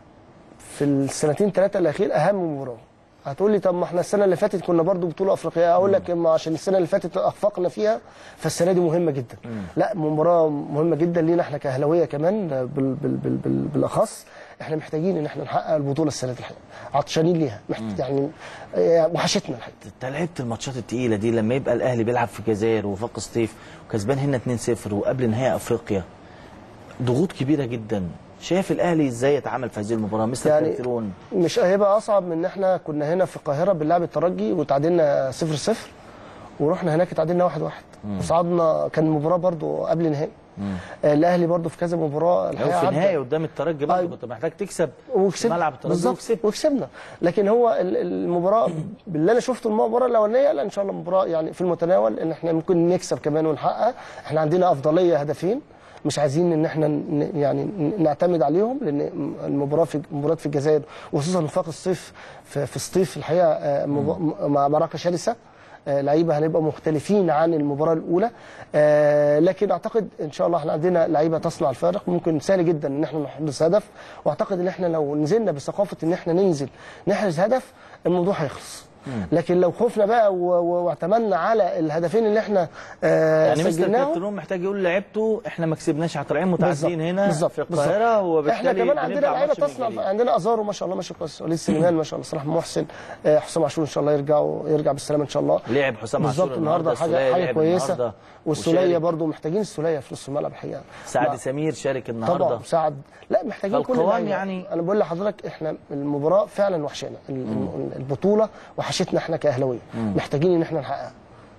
Speaker 2: في السنتين ثلاثة الأخير أهم مباراة هتقول لي طب ما احنا السنة اللي فاتت كنا برضو بطولة أفريقية أقول لك ما عشان السنة اللي فاتت أخفقنا فيها فالسنة دي مهمة جدا لا مباراة مهمة جدا لينا احنا كأهلاوية كمان بال بال بال بال بالأخص احنا محتاجين ان احنا نحقق البطولة السنة دي الحقيقة عطشانين ليها محت... يعني آه، وحشتنا الحقيقة
Speaker 1: انت لعبت الماتشات التقيله دي لما يبقى الاهلي بيلعب في الجزائر وفاق سطيف وكسبان هنا 2-0 وقبل نهائي افريقيا ضغوط كبيره جدا شايف الاهلي ازاي يتعامل في هذه المباراه مثل
Speaker 2: يعني
Speaker 1: الكارتيرون
Speaker 2: مش هيبقى اصعب من ان احنا كنا هنا في القاهره بنلعب الترجي وتعادلنا 0 0 ورحنا هناك اتعادلنا 1 1 وصعدنا كان مباراه برضو قبل نهائي آه، الاهلي برضو في كذا مباراه
Speaker 1: لو
Speaker 2: الحقيقه
Speaker 1: في
Speaker 2: عدى.
Speaker 1: النهائي قدام الترجي برضه
Speaker 2: أيوة.
Speaker 1: كنت محتاج تكسب
Speaker 2: وكسبنا
Speaker 1: ملعب الترجي
Speaker 2: بالظبط
Speaker 1: وكسبت
Speaker 2: وكسبنا لكن هو ال- المباراه باللي انا شفته المباراه الاولانيه لا ان شاء الله مباراه يعني في المتناول ان احنا ممكن نكسب كمان ونحقق احنا عندنا افضليه هدفين مش عايزين ان احنا ن- يعني ن- نعتمد عليهم لان المباراه في مباراه في الجزائر وخصوصا وفاق الصيف في, في الصيف الحقيقه آه، مب- مع معركه شرسه آه، لعيبه هنبقى مختلفين عن المباراه الاولى آه، لكن اعتقد ان شاء الله احنا عندنا لعيبه تصنع الفارق ممكن سهل جدا ان احنا نحرز هدف واعتقد ان احنا لو نزلنا بثقافه ان احنا ننزل نحرز هدف الموضوع هيخلص لكن لو خفنا بقى و- و- واعتمدنا على الهدفين اللي احنا آه،
Speaker 1: يعني مستر
Speaker 2: سجلناهم
Speaker 1: كارتيرون محتاج يقول لعبته احنا ما كسبناش احنا طالعين
Speaker 2: بالظبط،
Speaker 1: متعادلين هنا
Speaker 2: بالظبط،
Speaker 1: في القاهره وبالتالي
Speaker 2: احنا كمان عندنا
Speaker 1: بنرجع
Speaker 2: لعيبه
Speaker 1: ماتش من
Speaker 2: تصنع
Speaker 1: جديد.
Speaker 2: عندنا ازارو ما شاء الله ماشي كويس وليد سليمان ما شاء الله صلاح محسن آه، حسام عاشور ان شاء الله يرجعوا يرجع بالسلامه ان شاء الله
Speaker 1: لعب حسام عاشور
Speaker 2: بالظبط النهارده
Speaker 1: السولية
Speaker 2: حاجه حاجه
Speaker 1: لعب
Speaker 2: كويسه
Speaker 1: النهاردة
Speaker 2: والسوليه
Speaker 1: وشارك.
Speaker 2: برضو محتاجين السوليه في نص الملعب الحقيقه
Speaker 1: سعد
Speaker 2: لا،
Speaker 1: سمير شارك النهارده
Speaker 2: طبعا مساعد لا محتاجين كل
Speaker 1: فالقوام
Speaker 2: اللعيبة.
Speaker 1: يعني-
Speaker 2: انا بقول لحضرتك احنا المباراه فعلا وحشانا ال- ال- البطوله وحشتنا احنا كاهلاويه محتاجين ان احنا نحققها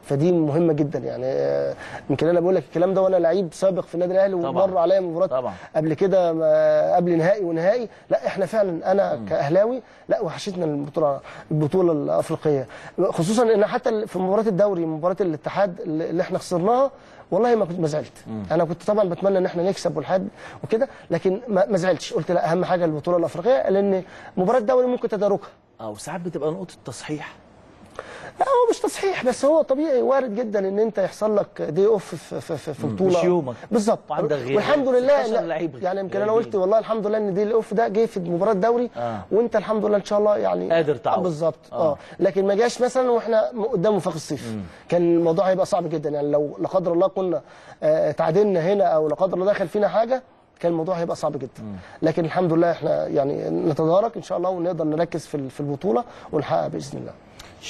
Speaker 2: فدي مهمه جدا يعني آه، يمكن انا بقول لك الكلام ده وانا لعيب سابق في النادي الاهلي
Speaker 1: طبعاً.
Speaker 2: ومر عليا مباراه
Speaker 1: طبعاً.
Speaker 2: قبل كده ما- قبل نهائي ونهائي لا احنا فعلا انا كاهلاوي لا وحشتنا البطوله البطوله الافريقيه خصوصا ان حتى في مباراه الدوري مباراه الاتحاد اللي احنا خسرناها والله ما كنت ما زعلت انا كنت طبعا بتمنى ان احنا نكسب والحد وكده لكن ما ما زعلتش قلت لا اهم حاجه البطوله الافريقيه لان مباراه الدوري ممكن تداركها
Speaker 1: او ساعات بتبقى نقطه تصحيح
Speaker 2: لا هو مش تصحيح بس هو طبيعي وارد جدا ان انت يحصل لك دي اوف في, في, في, في بطوله
Speaker 1: مش يومك.
Speaker 2: بالظبط
Speaker 1: وعندك غياب.
Speaker 2: والحمد لله
Speaker 1: 16
Speaker 2: إن-
Speaker 1: لعيب
Speaker 2: يعني يمكن انا
Speaker 1: غايبين.
Speaker 2: قلت والله الحمد لله ان دي الاوف ده جه في مباراه الدوري
Speaker 1: آه.
Speaker 2: وانت الحمد لله ان شاء الله يعني
Speaker 1: قادر تعوض.
Speaker 2: آه بالظبط
Speaker 1: آه.
Speaker 2: اه لكن ما جاش مثلا واحنا قدام وفاق الصيف كان الموضوع هيبقى صعب جدا يعني لو لا قدر الله كنا آه، تعادلنا هنا او لا قدر الله دخل فينا حاجه كان الموضوع هيبقى صعب جدا لكن الحمد لله احنا يعني نتدارك ان شاء الله ونقدر نركز في ال- في البطوله ونحقق باذن الله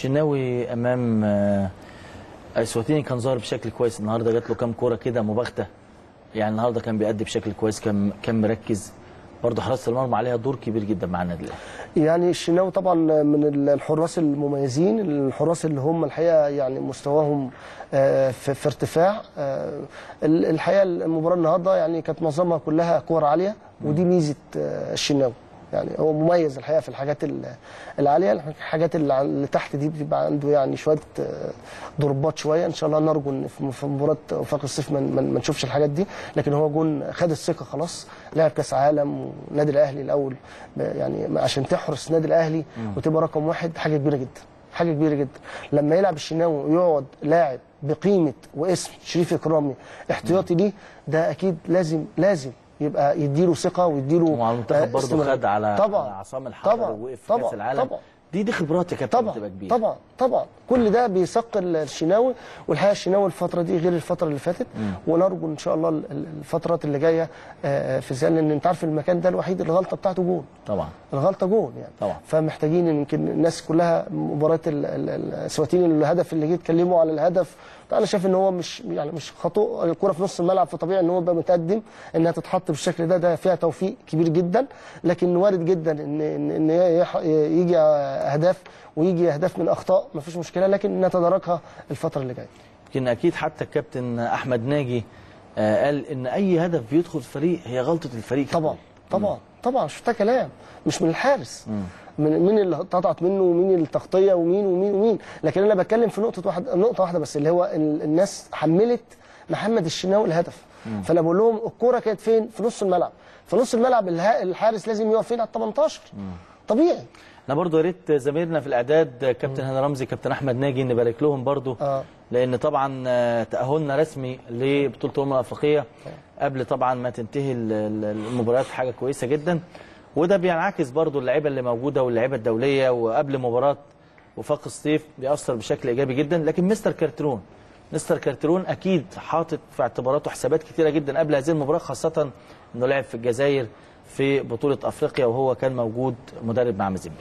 Speaker 1: شناوي امام آه، اسواتيني كان ظاهر بشكل كويس النهارده جات له كام كوره كده مباغته يعني النهارده كان بيأدي بشكل كويس كان كان مركز برضه حراسه المرمى عليها دور كبير جدا مع النادي الاهلي
Speaker 2: يعني الشناوي طبعا من الحراس المميزين الحراس اللي هم الحقيقه يعني مستواهم آه، في, في ارتفاع آه، ال- الحقيقه المباراه النهارده يعني كانت معظمها كلها كور عاليه ودي ميزه آه، الشناوي يعني هو مميز الحقيقه في الحاجات ال- العاليه الحاجات اللي عن- اللي تحت دي بيبقى عنده يعني شويه آه، ضربات شويه ان شاء الله نرجو ان في في مباراه وفاق الصيف ما ما- ما نشوفش الحاجات دي لكن هو جون خد الثقه خلاص لعب كاس عالم والنادي الاهلي الاول ب- يعني عشان تحرس النادي الاهلي وتبقى رقم واحد حاجه كبيره جدا حاجه كبيره جدا لما يلعب الشناوي ويقعد لاعب بقيمه واسم شريف اكرامي احتياطي ليه ده اكيد لازم لازم يبقى يديله ثقه ويديله
Speaker 1: ومع المنتخب
Speaker 2: آه،
Speaker 1: برضه
Speaker 2: استمرار.
Speaker 1: خد على
Speaker 2: طبعا
Speaker 1: على عصام الحضري
Speaker 2: طبعا
Speaker 1: ووقف في
Speaker 2: طبعا
Speaker 1: كاس العالم
Speaker 2: طبعا
Speaker 1: دي دي خبرات يا كابتن
Speaker 2: طبعا
Speaker 1: بتبقى كبيره
Speaker 2: طبعا طبعا كل ده بيثقل الشناوي والحقيقه الشناوي الفتره دي غير الفتره اللي فاتت ونرجو ان شاء الله ال- ال- الفترات اللي جايه آه، في زي لان انت عارف المكان ده الوحيد الغلطه بتاعته جون
Speaker 1: طبعا
Speaker 2: الغلطه جون يعني
Speaker 1: طبعا.
Speaker 2: فمحتاجين إن يمكن الناس كلها مباراه ال- ال- ال- السواتين الهدف اللي جه يتكلموا على الهدف انا شايف ان هو مش يعني مش خطوه الكره في نص الملعب فطبيعي ان هو يبقى متقدم انها تتحط بالشكل ده ده فيها توفيق كبير جدا لكن وارد جدا ان ان, إن يح- يجي اهداف ويجي اهداف من اخطاء ما فيش مشكله لكن نتداركها الفتره اللي جايه
Speaker 1: يمكن اكيد حتى الكابتن احمد ناجي آه، قال ان اي هدف بيدخل الفريق هي غلطه الفريق
Speaker 2: طبعا طبعا طبعا شفتها كلام مش من الحارس من مين اللي اتقطعت منه ومين التغطيه ومين ومين ومين لكن انا بتكلم في نقطه واحده نقطه واحده بس اللي هو ال- الناس حملت محمد الشناوي الهدف فانا بقول لهم الكوره كانت فين في نص الملعب في نص الملعب الها- الحارس لازم يقف فين على ال 18 طبيعي
Speaker 1: انا برضو يا ريت زميلنا في الاعداد كابتن هاني رمزي كابتن احمد ناجي نبارك لهم برضو
Speaker 2: آه.
Speaker 1: لان طبعا آه، تاهلنا رسمي لبطوله الامم الافريقيه قبل طبعا ما تنتهي ال- ال- المباريات حاجه كويسه جدا وده بينعكس برضو اللعيبه اللي موجوده واللعيبه الدوليه وقبل مباراه وفاق الصيف بيأثر بشكل ايجابي جدا لكن مستر كارترون مستر كارترون اكيد حاطط في اعتباراته حسابات كتيره جدا قبل هذه المباراه خاصه انه لعب في الجزائر في بطوله افريقيا وهو كان موجود مدرب مع مازيمبي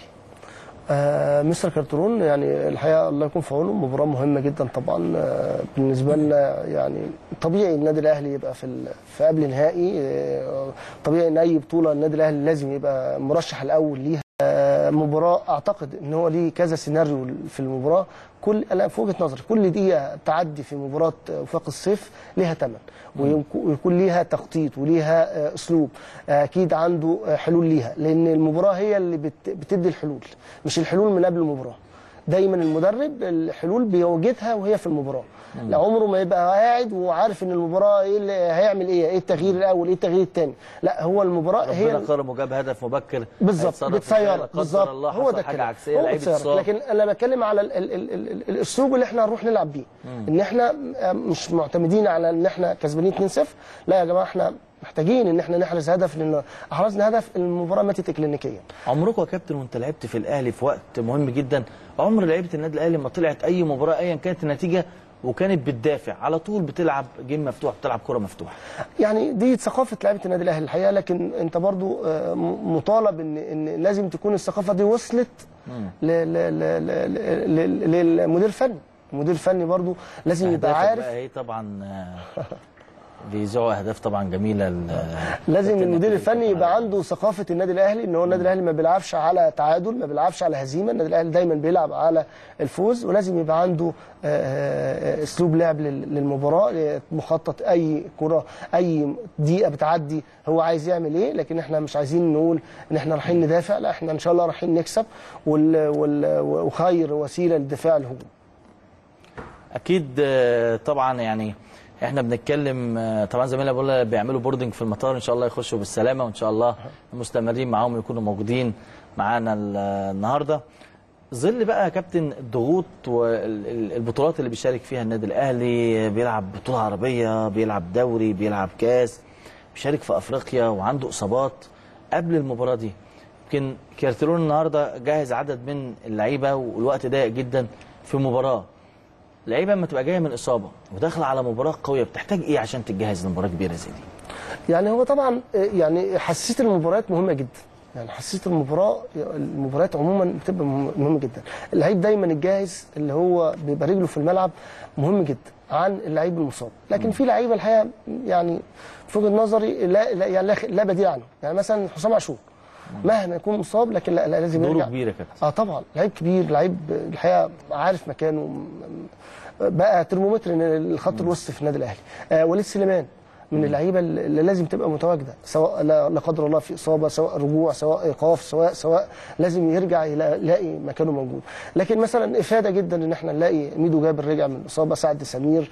Speaker 2: آه مستر كارترون يعني الحقيقه الله يكون في عونه مباراه مهمه جدا طبعا آه بالنسبه لنا يعني طبيعي النادي الاهلي يبقى في ال- في قبل نهائي آه طبيعي ان اي بطوله النادي الاهلي لازم يبقى مرشح الاول ليها آه مباراه اعتقد ان هو ليه كذا سيناريو في المباراه كل انا في وجهه نظري كل دقيقه تعدي في مباراه وفاق الصيف ليها ثمن ويكون ليها تخطيط وليها آه، اسلوب آه، اكيد عنده آه، حلول ليها لان المباراه هي اللي بت- بتدي الحلول مش الحلول من قبل المباراه دايما المدرب الحلول بيوجدها وهي في المباراه لا عمره ما يبقى قاعد وعارف ان المباراه ايه اللي هيعمل ايه ايه التغيير الاول ايه التغيير الثاني لا هو المباراه هي
Speaker 1: ربنا كرم وجاب هدف مبكر
Speaker 2: بالظبط
Speaker 1: هيتصرف لا
Speaker 2: بتصيرك
Speaker 1: قدر
Speaker 2: بالظبط
Speaker 1: الله
Speaker 2: هو
Speaker 1: حصل
Speaker 2: ده
Speaker 1: حاجه
Speaker 2: الكلام
Speaker 1: عكسيه
Speaker 2: هو
Speaker 1: لعيب
Speaker 2: بتصيرك
Speaker 1: اتصاب
Speaker 2: لكن انا بتكلم على ال ال ال ال ال الاسلوب اللي احنا هنروح نلعب بيه ان احنا مش معتمدين على ان احنا كسبانين 2-0 لا يا جماعه احنا محتاجين ان احنا نحرز هدف لان احرزنا هدف المباراه ماتت اكلينيكيا
Speaker 1: عمركم يا كابتن وانت لعبت في الاهلي في وقت مهم جدا عمر لعيبه النادي الاهلي ما طلعت اي مباراه ايا كانت النتيجه وكانت بتدافع على طول بتلعب جيم مفتوح بتلعب كره مفتوحه
Speaker 2: يعني دي ثقافه لعيبه النادي الاهلي الحقيقه لكن انت برضو آه، م- مطالب ان ان لازم تكون الثقافه دي وصلت ل- ل- ل- ل- ل- للمدير الفني المدير الفني برضو لازم يبقى
Speaker 1: أهدافك
Speaker 2: عارف
Speaker 1: بقى هي طبعا آه، بيذيعوا اهداف طبعا جميله ل-
Speaker 2: لازم
Speaker 1: كابتن
Speaker 2: المدير
Speaker 1: نبيل
Speaker 2: الفني
Speaker 1: كمال.
Speaker 2: يبقى عنده ثقافه النادي الاهلي ان هو النادي الاهلي ما بيلعبش على تعادل ما بيلعبش على هزيمه النادي الاهلي دايما بيلعب على الفوز ولازم يبقى عنده آه، آه، اسلوب لعب لل- للمباراه مخطط اي كره اي دقيقه بتعدي هو عايز يعمل ايه لكن احنا مش عايزين نقول ان احنا رايحين ندافع لا احنا ان شاء الله رايحين نكسب وال- وال- وخير وسيله للدفاع الهجوم
Speaker 1: اكيد آه، طبعا يعني احنا بنتكلم آه، طبعا زمايلنا بيقولوا بيعملوا بوردنج في المطار ان شاء الله يخشوا بالسلامه وان شاء الله مستمرين معاهم يكونوا موجودين معانا ال- النهارده ظل بقى يا كابتن الضغوط والبطولات اللي بيشارك فيها النادي الاهلي بيلعب بطوله عربيه بيلعب دوري بيلعب كاس بيشارك في افريقيا وعنده اصابات قبل المباراه دي يمكن كارتيرون النهارده جهز عدد من اللعيبه والوقت ضيق جدا في مباراه لعيبه لما تبقى جايه من اصابه وداخله على مباراه قويه بتحتاج ايه عشان تتجهز لمباراه كبيره زي دي؟
Speaker 2: يعني هو طبعا آه، يعني حساسيه المباريات مهمه جدا يعني حساسيه المباراه المباريات عموما بتبقى مهم- مهمه جدا اللعيب دايما الجاهز اللي هو بيبقى رجله في الملعب مهم جدا عن اللعيب المصاب لكن في لعيبه الحقيقه يعني في وجهه نظري لا لا يعني لا, لا بديل عنه يعني مثلا حسام عاشور مهما يكون مصاب لكن لا, لا لازم
Speaker 1: دوره
Speaker 2: يرجع
Speaker 1: كبير يا كابتن
Speaker 2: اه طبعا لعيب كبير لعيب الحقيقه عارف مكانه م- بقى ترمومتر إن الخط الوسط في النادي الاهلي آه وليد سليمان من اللعيبه اللي لازم تبقى متواجده سواء لا لا قدر الله في اصابه سواء رجوع سواء ايقاف سواء سواء لازم يرجع يلا- يلاقي مكانه موجود لكن مثلا افاده جدا ان احنا نلاقي ميدو جابر رجع من الاصابه سعد سمير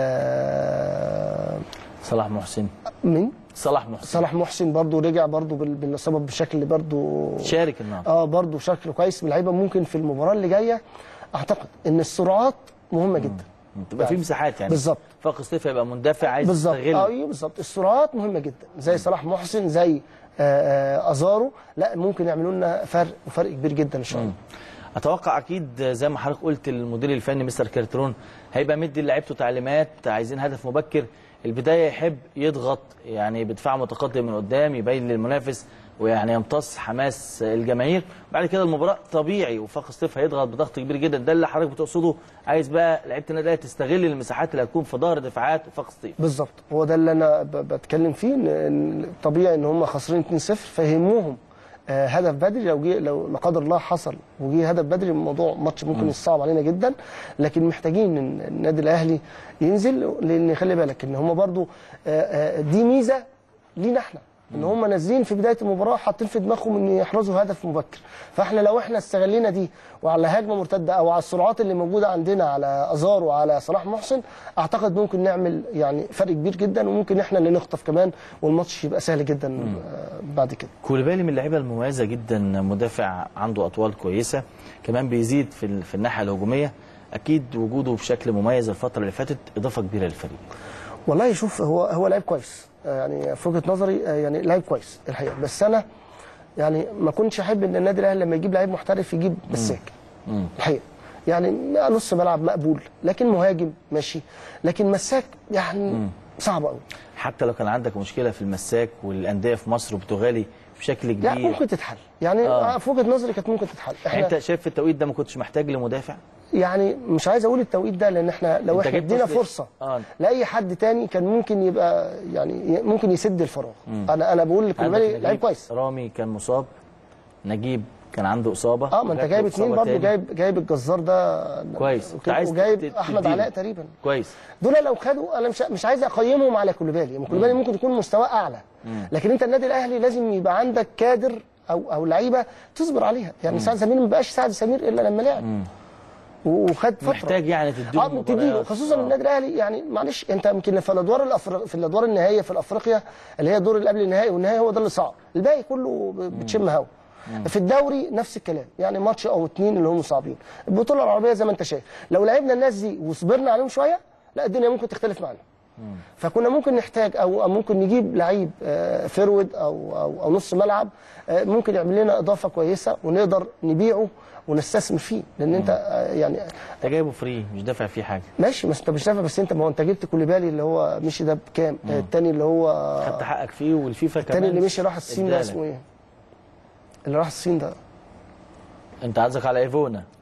Speaker 2: آه
Speaker 1: صلاح محسن
Speaker 2: مين
Speaker 1: صلاح محسن
Speaker 2: صلاح محسن برضو رجع برضو بال- بالاصابه بشكل برضو
Speaker 1: شارك النهارده
Speaker 2: اه برضه شكله كويس من اللعيبه ممكن في المباراه اللي جايه اعتقد ان السرعات مهمه جدا
Speaker 1: تبقى في مساحات يعني
Speaker 2: بالظبط.
Speaker 1: فاق سطيف هيبقى مندفع عايز
Speaker 2: بالظبط
Speaker 1: يستغل
Speaker 2: اه ايوه بالظبط السرعات مهمه جدا زي صلاح محسن زي آه، آه، ازارو لا ممكن يعملوا لنا فرق وفرق كبير جدا ان شاء الله
Speaker 1: اتوقع اكيد زي ما حضرتك قلت المدير الفني مستر كارترون هيبقى مدي لعيبته تعليمات عايزين هدف مبكر البدايه يحب يضغط يعني بدفاع متقدم من قدام يبين للمنافس ويعني يمتص حماس الجماهير بعد كده المباراه طبيعي وفاق سطيف هيضغط بضغط كبير جدا ده اللي حضرتك بتقصده عايز بقى لعيبه النادي الاهلي تستغل المساحات اللي هتكون في ظهر دفاعات وفاق سطيف
Speaker 2: بالظبط هو ده اللي انا ب- بتكلم فيه ان إن طبيعي ان هم خاسرين 2-0 فيهمهم آه، هدف بدري لو جه لو لا قدر الله حصل وجه هدف بدري الموضوع ماتش ممكن يصعب علينا جدا لكن محتاجين ان النادي الاهلي ينزل لان خلي بالك ان هم برضو آه، آه، دي ميزه لينا احنا ان هم نازلين في بدايه المباراه حاطين في دماغهم ان يحرزوا هدف مبكر فاحنا لو احنا استغلينا دي وعلى هجمه مرتده او على السرعات اللي موجوده عندنا على ازار وعلى صلاح محسن اعتقد ممكن نعمل يعني فرق كبير جدا وممكن احنا اللي نخطف كمان والماتش يبقى سهل جدا آه، بعد كده
Speaker 1: كوليبالي من اللعيبه المميزه جدا مدافع عنده اطوال كويسه كمان بيزيد في ال- في الناحيه الهجوميه اكيد وجوده بشكل مميز الفتره اللي فاتت اضافه كبيره للفريق
Speaker 2: والله شوف هو هو لعيب كويس آه، يعني في وجهه نظري آه، يعني لعيب كويس الحقيقه بس انا يعني ما كنتش احب ان النادي الاهلي لما يجيب لعيب محترف يجيب مساك الحقيقه يعني نص ملعب مقبول لكن مهاجم ماشي لكن مساك يعني صعب قوي
Speaker 1: حتى لو كان عندك مشكله في المساك والانديه في مصر بتغالي بشكل كبير
Speaker 2: يعني ممكن تتحل يعني
Speaker 1: آه.
Speaker 2: آه. في وجهه نظري كانت ممكن تتحل
Speaker 1: يعني
Speaker 2: احنا
Speaker 1: انت شايف في التوقيت ده ما كنتش محتاج لمدافع
Speaker 2: يعني مش عايز اقول التوقيت ده لان احنا لو
Speaker 1: انت
Speaker 2: احنا
Speaker 1: جبت
Speaker 2: ادينا
Speaker 1: أصل-
Speaker 2: فرصه
Speaker 1: آه.
Speaker 2: لاي حد تاني كان ممكن يبقى يعني ممكن يسد الفراغ انا انا بقول
Speaker 1: عندك
Speaker 2: لكوليبالي
Speaker 1: نجيب
Speaker 2: لعيب كويس
Speaker 1: رامي كان مصاب نجيب كان عنده اصابه
Speaker 2: اه ما انت
Speaker 1: وجات
Speaker 2: جايب
Speaker 1: له
Speaker 2: اتنين
Speaker 1: إصابة
Speaker 2: برضه
Speaker 1: تاني.
Speaker 2: جايب جايب الجزار ده
Speaker 1: كويس.
Speaker 2: وكده-
Speaker 1: أنت عايز
Speaker 2: وجايب
Speaker 1: تت-
Speaker 2: احمد
Speaker 1: تديله.
Speaker 2: علاء تقريبا
Speaker 1: كويس
Speaker 2: دول لو خدوا انا مش مش عايز اقيمهم على كوليبالي يعني كوليبالي ممكن يكون مستواه اعلى لكن انت النادي الاهلي لازم يبقى عندك كادر او او لعيبه تصبر عليها يعني سعد سمير ما بقاش سعد سمير الا لما لعب وخد فتره
Speaker 1: محتاج يعني تديله
Speaker 2: اه تديله
Speaker 1: مباريات.
Speaker 2: خصوصا
Speaker 1: آه.
Speaker 2: النادي الاهلي يعني معلش انت يمكن في الادوار الأفر... في الادوار النهائيه في الافريقيا اللي هي الدور اللي قبل النهائي والنهائي هو ده اللي صعب الباقي كله ب- بتشم هوا في الدوري نفس الكلام يعني ماتش او اتنين اللي هم صعبين البطوله العربيه زي ما انت شايف لو لعبنا الناس دي وصبرنا عليهم شويه لا الدنيا ممكن تختلف معانا فكنا ممكن نحتاج او أو ممكن نجيب لعيب آه، فيرود او او او نص ملعب آه، ممكن يعمل لنا اضافه كويسه ونقدر نبيعه ونستثمر فيه لان انت آه، يعني
Speaker 1: انت جايبه فري مش دافع فيه حاجه
Speaker 2: ماشي بس انت مش دافع بس انت ما هو انت جبت كوليبالي اللي هو مشي ده بكام؟ آه، التاني اللي هو
Speaker 1: خدت حقك فيه والفيفا كمان
Speaker 2: التاني اللي مشي راح الصين ده
Speaker 1: ادالك.
Speaker 2: اسمه ايه؟ اللي راح الصين ده
Speaker 1: انت عايزك على ايفونا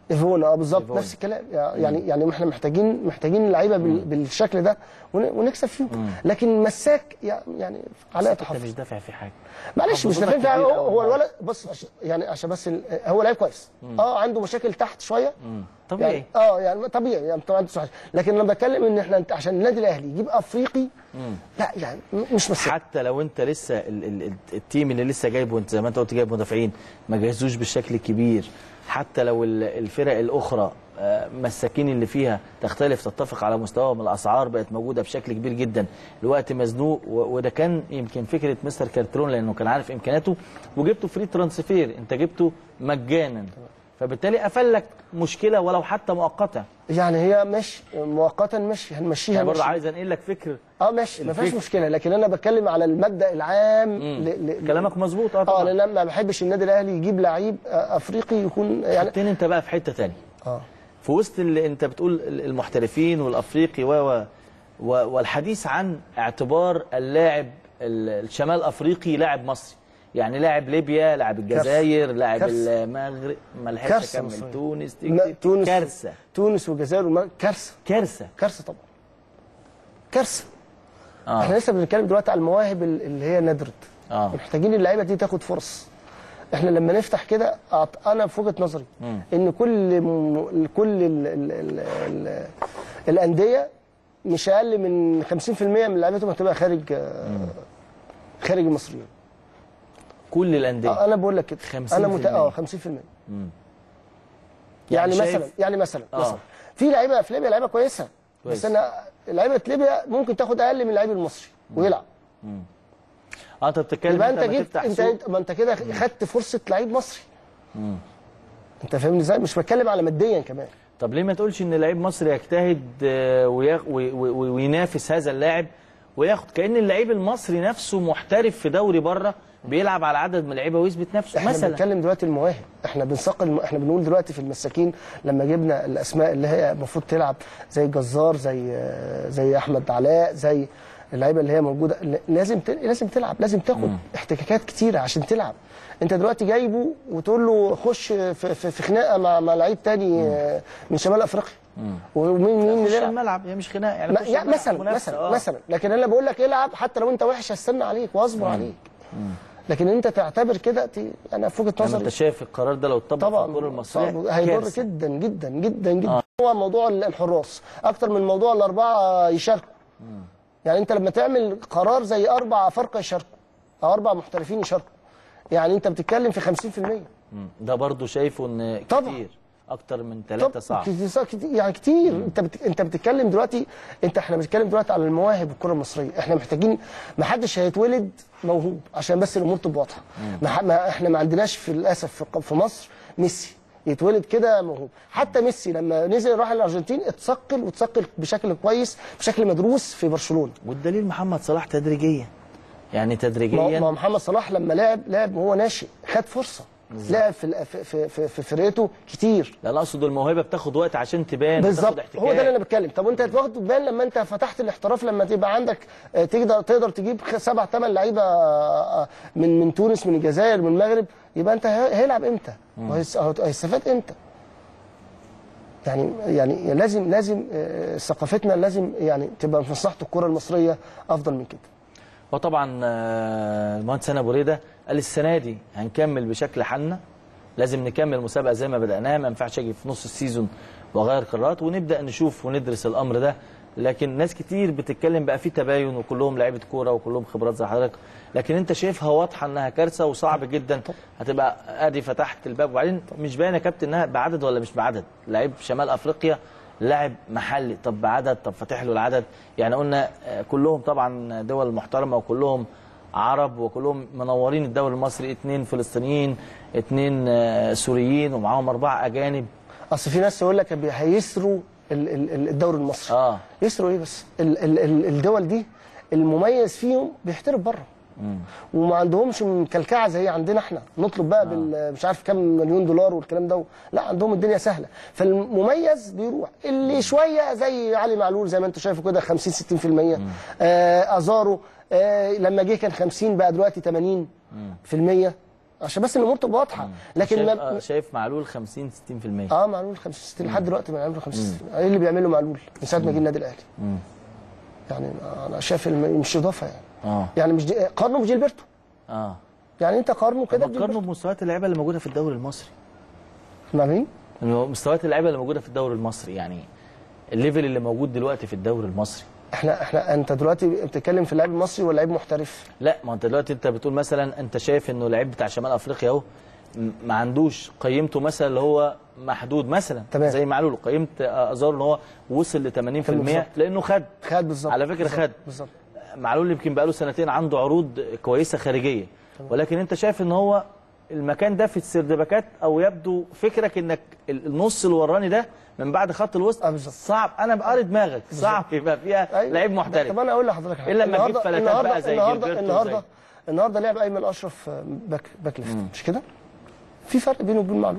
Speaker 2: ايفونا اه بالظبط
Speaker 1: إيفونا.
Speaker 2: نفس الكلام يعني يعني احنا محتاجين محتاجين لعيبه بال- بالشكل ده ون- ونكسب فيهم لكن مساك يعني علاء
Speaker 1: انت
Speaker 2: حافظ
Speaker 1: مش دافع في حاجه
Speaker 2: معلش مش
Speaker 1: حافظ
Speaker 2: نافعين فيها
Speaker 1: كبير
Speaker 2: هو,
Speaker 1: أوي
Speaker 2: هو
Speaker 1: معاك.
Speaker 2: الولد بص عش- يعني عشان بس ال- هو لعيب كويس اه عنده مشاكل تحت شويه
Speaker 1: طبيعي
Speaker 2: يعني اه يعني طبيعي يعني طبعا انت صح لكن انا بتكلم ان احنا عشان النادي الاهلي يجيب افريقي لا يعني م- مش مساك
Speaker 1: حتى لو انت لسه ال ال ال التيم اللي لسه جايبه انت زي ما انت قلت جايب مدافعين ما جهزوش بالشكل الكبير حتى لو ال- الفرق الاخرى آه، مساكين اللي فيها تختلف تتفق على مستواهم الاسعار بقت موجوده بشكل كبير جدا الوقت مزنوق و- وده كان يمكن فكره مستر كارترون لانه كان عارف امكانياته وجبته فري ترانسفير انت جبته مجانا فبالتالي قفل لك مشكله ولو حتى مؤقته
Speaker 2: يعني هي مش مؤقتا مش هنمشيها
Speaker 1: يعني برضه
Speaker 2: ماشي.
Speaker 1: عايز انقل لك فكر
Speaker 2: اه ماشي ما فيهاش
Speaker 1: الفكر.
Speaker 2: مشكله لكن انا بتكلم على المبدا العام ل... ل...
Speaker 1: كلامك مظبوط اه
Speaker 2: اه
Speaker 1: طبعا
Speaker 2: لان انا ما بحبش النادي الاهلي يجيب لعيب آه، افريقي يكون يعني
Speaker 1: حطين انت بقى في حته ثانيه
Speaker 2: اه
Speaker 1: في وسط اللي انت بتقول المحترفين والافريقي و و- و- والحديث عن اعتبار اللاعب ال- الشمال افريقي لاعب مصري يعني لاعب ليبيا لاعب الجزائر لاعب
Speaker 2: كارثة.
Speaker 1: المغرب ما لحقتش
Speaker 2: كارثة
Speaker 1: اكمل
Speaker 2: مصرية.
Speaker 1: تونس
Speaker 2: لا، تونس
Speaker 1: كارثه
Speaker 2: تونس والجزائر والمغرب كارثه
Speaker 1: كارثه
Speaker 2: كارثه طبعا كارثه
Speaker 1: اه
Speaker 2: احنا لسه بنتكلم دلوقتي على المواهب ال- اللي هي ندرت
Speaker 1: اه
Speaker 2: محتاجين اللعيبه دي تاخد فرص احنا لما نفتح كده أعت- انا في وجهه نظري ان كل م... كل ال... ال... ال... ال... الانديه مش اقل من 50% من لعيبتهم هتبقى خارج آه، خارج المصريين
Speaker 1: كل الانديه
Speaker 2: آه، انا بقول لك كده
Speaker 1: 50%
Speaker 2: انا مت... اه 50% يعني,
Speaker 1: شايف-
Speaker 2: مثلا يعني مثلا
Speaker 1: آه.
Speaker 2: مثلا في لعيبه في ليبيا لعيبه كويسه
Speaker 1: كويس.
Speaker 2: بس انا لعيبه ليبيا ممكن تاخد اقل من اللعيب المصري ويلعب
Speaker 1: اه انت بتتكلم
Speaker 2: يبقى انت
Speaker 1: لما
Speaker 2: جبت
Speaker 1: تفتح
Speaker 2: انت
Speaker 1: سوق.
Speaker 2: ما انت كده خدت فرصه لعيب مصري انت فاهمني ازاي مش بتكلم على ماديا كمان
Speaker 1: طب ليه ما تقولش ان لعيب مصري يجتهد آه، وياخ- وي- وي- وينافس هذا اللاعب وياخد كان اللعيب المصري نفسه محترف في دوري بره بيلعب على عدد من اللعيبه ويثبت نفسه
Speaker 2: احنا
Speaker 1: مثلا
Speaker 2: بنتكلم دلوقتي المواهب احنا بنساق الم... احنا بنقول دلوقتي في المساكين لما جبنا الاسماء اللي هي المفروض تلعب زي جزار زي زي احمد علاء زي اللعيبه اللي هي موجوده ل- لازم ت... لازم تلعب لازم تاخد احتكاكات كتيره عشان تلعب انت دلوقتي جايبه وتقول له خش في, في, في خناقه مع مع لعيب تاني آه، من شمال افريقيا ومين مين
Speaker 1: خش
Speaker 2: اللي يلعب
Speaker 1: الملعب هي مش خناقه يعني
Speaker 2: ما
Speaker 1: خش
Speaker 2: يعني
Speaker 1: الملعب
Speaker 2: مثلا
Speaker 1: منافسة،
Speaker 2: مثلا
Speaker 1: آه.
Speaker 2: مثلا لكن انا بقول لك العب حتى لو انت وحش هستنى عليك واصبر عليك لكن انت تعتبر كده ت- انا في وجهه
Speaker 1: يعني
Speaker 2: نظري
Speaker 1: انت شايف القرار ده لو اتطبق في
Speaker 2: طبعا
Speaker 1: الكره المصريه
Speaker 2: صعب. هيضر
Speaker 1: كارثة.
Speaker 2: جدا جدا جدا جدا هو موضوع الحراس اكتر من موضوع الاربعه يشاركوا يعني انت لما تعمل قرار زي اربع افارقه يشاركوا او اربع محترفين يشاركوا يعني انت بتتكلم في 50%
Speaker 1: مم. ده برضو شايفه ان
Speaker 2: طبعا.
Speaker 1: كتير اكتر من ثلاثه صعب
Speaker 2: كتير صعب كتير يعني كتير انت بت... انت بتتكلم دلوقتي انت احنا بنتكلم دلوقتي على المواهب الكره المصريه احنا محتاجين ما حدش هيتولد موهوب عشان بس الامور تبقى واضحه ما... ح- ما احنا ما عندناش في للاسف في ق- في مصر ميسي يتولد كده موهوب حتى ميسي لما نزل راح الارجنتين اتثقل واتثقل بشكل كويس بشكل مدروس في برشلونه
Speaker 1: والدليل محمد صلاح تدريجيا يعني
Speaker 2: ما
Speaker 1: تدريجيا
Speaker 2: ما محمد صلاح لما لعب لعب وهو ناشئ خد فرصه لعب في ال- في في, في, في فرقته كتير
Speaker 1: لا انا اقصد الموهبه بتاخد وقت عشان تبان
Speaker 2: بالظبط
Speaker 1: تاخد احتكاك.
Speaker 2: هو ده اللي انا بتكلم طب وانت هتاخد بال لما انت فتحت الاحتراف لما تبقى عندك آه، تقدر تقدر تجيب خ- سبع ثمان لعيبه آه، آه، من من تونس من الجزائر من المغرب يبقى انت هي- هيلعب امتى؟ وهيس- هت- هيستفاد امتى؟ يعني يعني لازم لازم آه، ثقافتنا لازم يعني تبقى في مصلحه الكره المصريه افضل من كده
Speaker 1: وطبعا آه، المهندس هاني ابو ريده قال السنه دي هنكمل بشكل حالنا لازم نكمل المسابقه زي ما بداناها ما ينفعش اجي في نص السيزون واغير قرارات ونبدا نشوف وندرس الامر ده لكن ناس كتير بتتكلم بقى في تباين وكلهم لعيبه كوره وكلهم خبرات زي حضرتك لكن انت شايفها واضحه انها كارثه وصعب جدا هتبقى ادي فتحت الباب وبعدين مش باين يا كابتن انها بعدد ولا مش بعدد لعيب شمال افريقيا لاعب محلي طب بعدد طب فاتح له العدد يعني قلنا آه، كلهم طبعا دول محترمه وكلهم عرب وكلهم منورين الدوري المصري اثنين فلسطينيين اثنين آه، سوريين ومعاهم اربعه اجانب
Speaker 2: اصل في ناس يقول لك بي- هيسروا ال- ال- ال- الدوري المصري
Speaker 1: اه
Speaker 2: يسروا ايه بس ال ال ال الدول دي المميز فيهم بيحترف بره وما عندهمش مكلكعه زي عندنا احنا نطلب بقى بال مش عارف كام مليون دولار والكلام ده لا عندهم الدنيا سهله فالمميز بيروح اللي شويه زي علي معلول زي ما انتم شايفوا كده 50 60% آه ازارو آه لما جه كان 50 بقى دلوقتي 80 في المية عشان بس الامور تبقى واضحه لكن
Speaker 1: شايف,
Speaker 2: ما
Speaker 1: آه، شايف معلول 50 60%
Speaker 2: اه معلول 50 60 لحد دلوقتي من عمره 50 60 ايه اللي بيعمله معلول من ساعه ما جه النادي الاهلي يعني انا شايف الم- مش اضافه يعني
Speaker 1: اه
Speaker 2: يعني مش دي... قارنه بجيلبرتو
Speaker 1: اه
Speaker 2: يعني انت قارنه كده
Speaker 1: طب قارنه
Speaker 2: بجيلبرتو
Speaker 1: بمستويات اللعيبه اللي موجوده في الدوري المصري
Speaker 2: مع مين؟
Speaker 1: مستويات اللعيبه اللي موجوده في الدوري المصري يعني الليفل اللي موجود دلوقتي في الدوري المصري
Speaker 2: احنا احنا انت دلوقتي بتتكلم في اللاعب المصري ولا لعيب محترف؟
Speaker 1: لا ما انت دلوقتي انت بتقول مثلا انت شايف انه لعيب بتاع شمال افريقيا اهو م- ما عندوش قيمته مثلا اللي هو محدود مثلا
Speaker 2: تمام.
Speaker 1: زي معلول قيمه ازار ان هو وصل ل 80%
Speaker 2: بالظبط.
Speaker 1: لانه خد
Speaker 2: خد بالظبط
Speaker 1: على فكرة
Speaker 2: بالظبط.
Speaker 1: خد.
Speaker 2: بالظبط
Speaker 1: معلول يمكن بقاله سنتين عنده عروض كويسه خارجيه ولكن انت شايف ان هو المكان ده في السردباكات او يبدو فكرك انك ال- النص الوراني ده من بعد خط الوسط
Speaker 2: آه، بالظبط.
Speaker 1: صعب انا بقاري دماغك صعب يبقى فيها
Speaker 2: أيوة.
Speaker 1: لعيب محترف
Speaker 2: طب انا اقول لحضرتك حاجه
Speaker 1: إلا لما تجيب
Speaker 2: النهاردة-
Speaker 1: فلاتات
Speaker 2: النهاردة-
Speaker 1: بقى زي
Speaker 2: النهارده
Speaker 1: جilberto
Speaker 2: النهارده
Speaker 1: وزي-
Speaker 2: النهارده لعب ايمن اشرف باك باك ليفت مش كده؟ في فرق بينه وبين معلول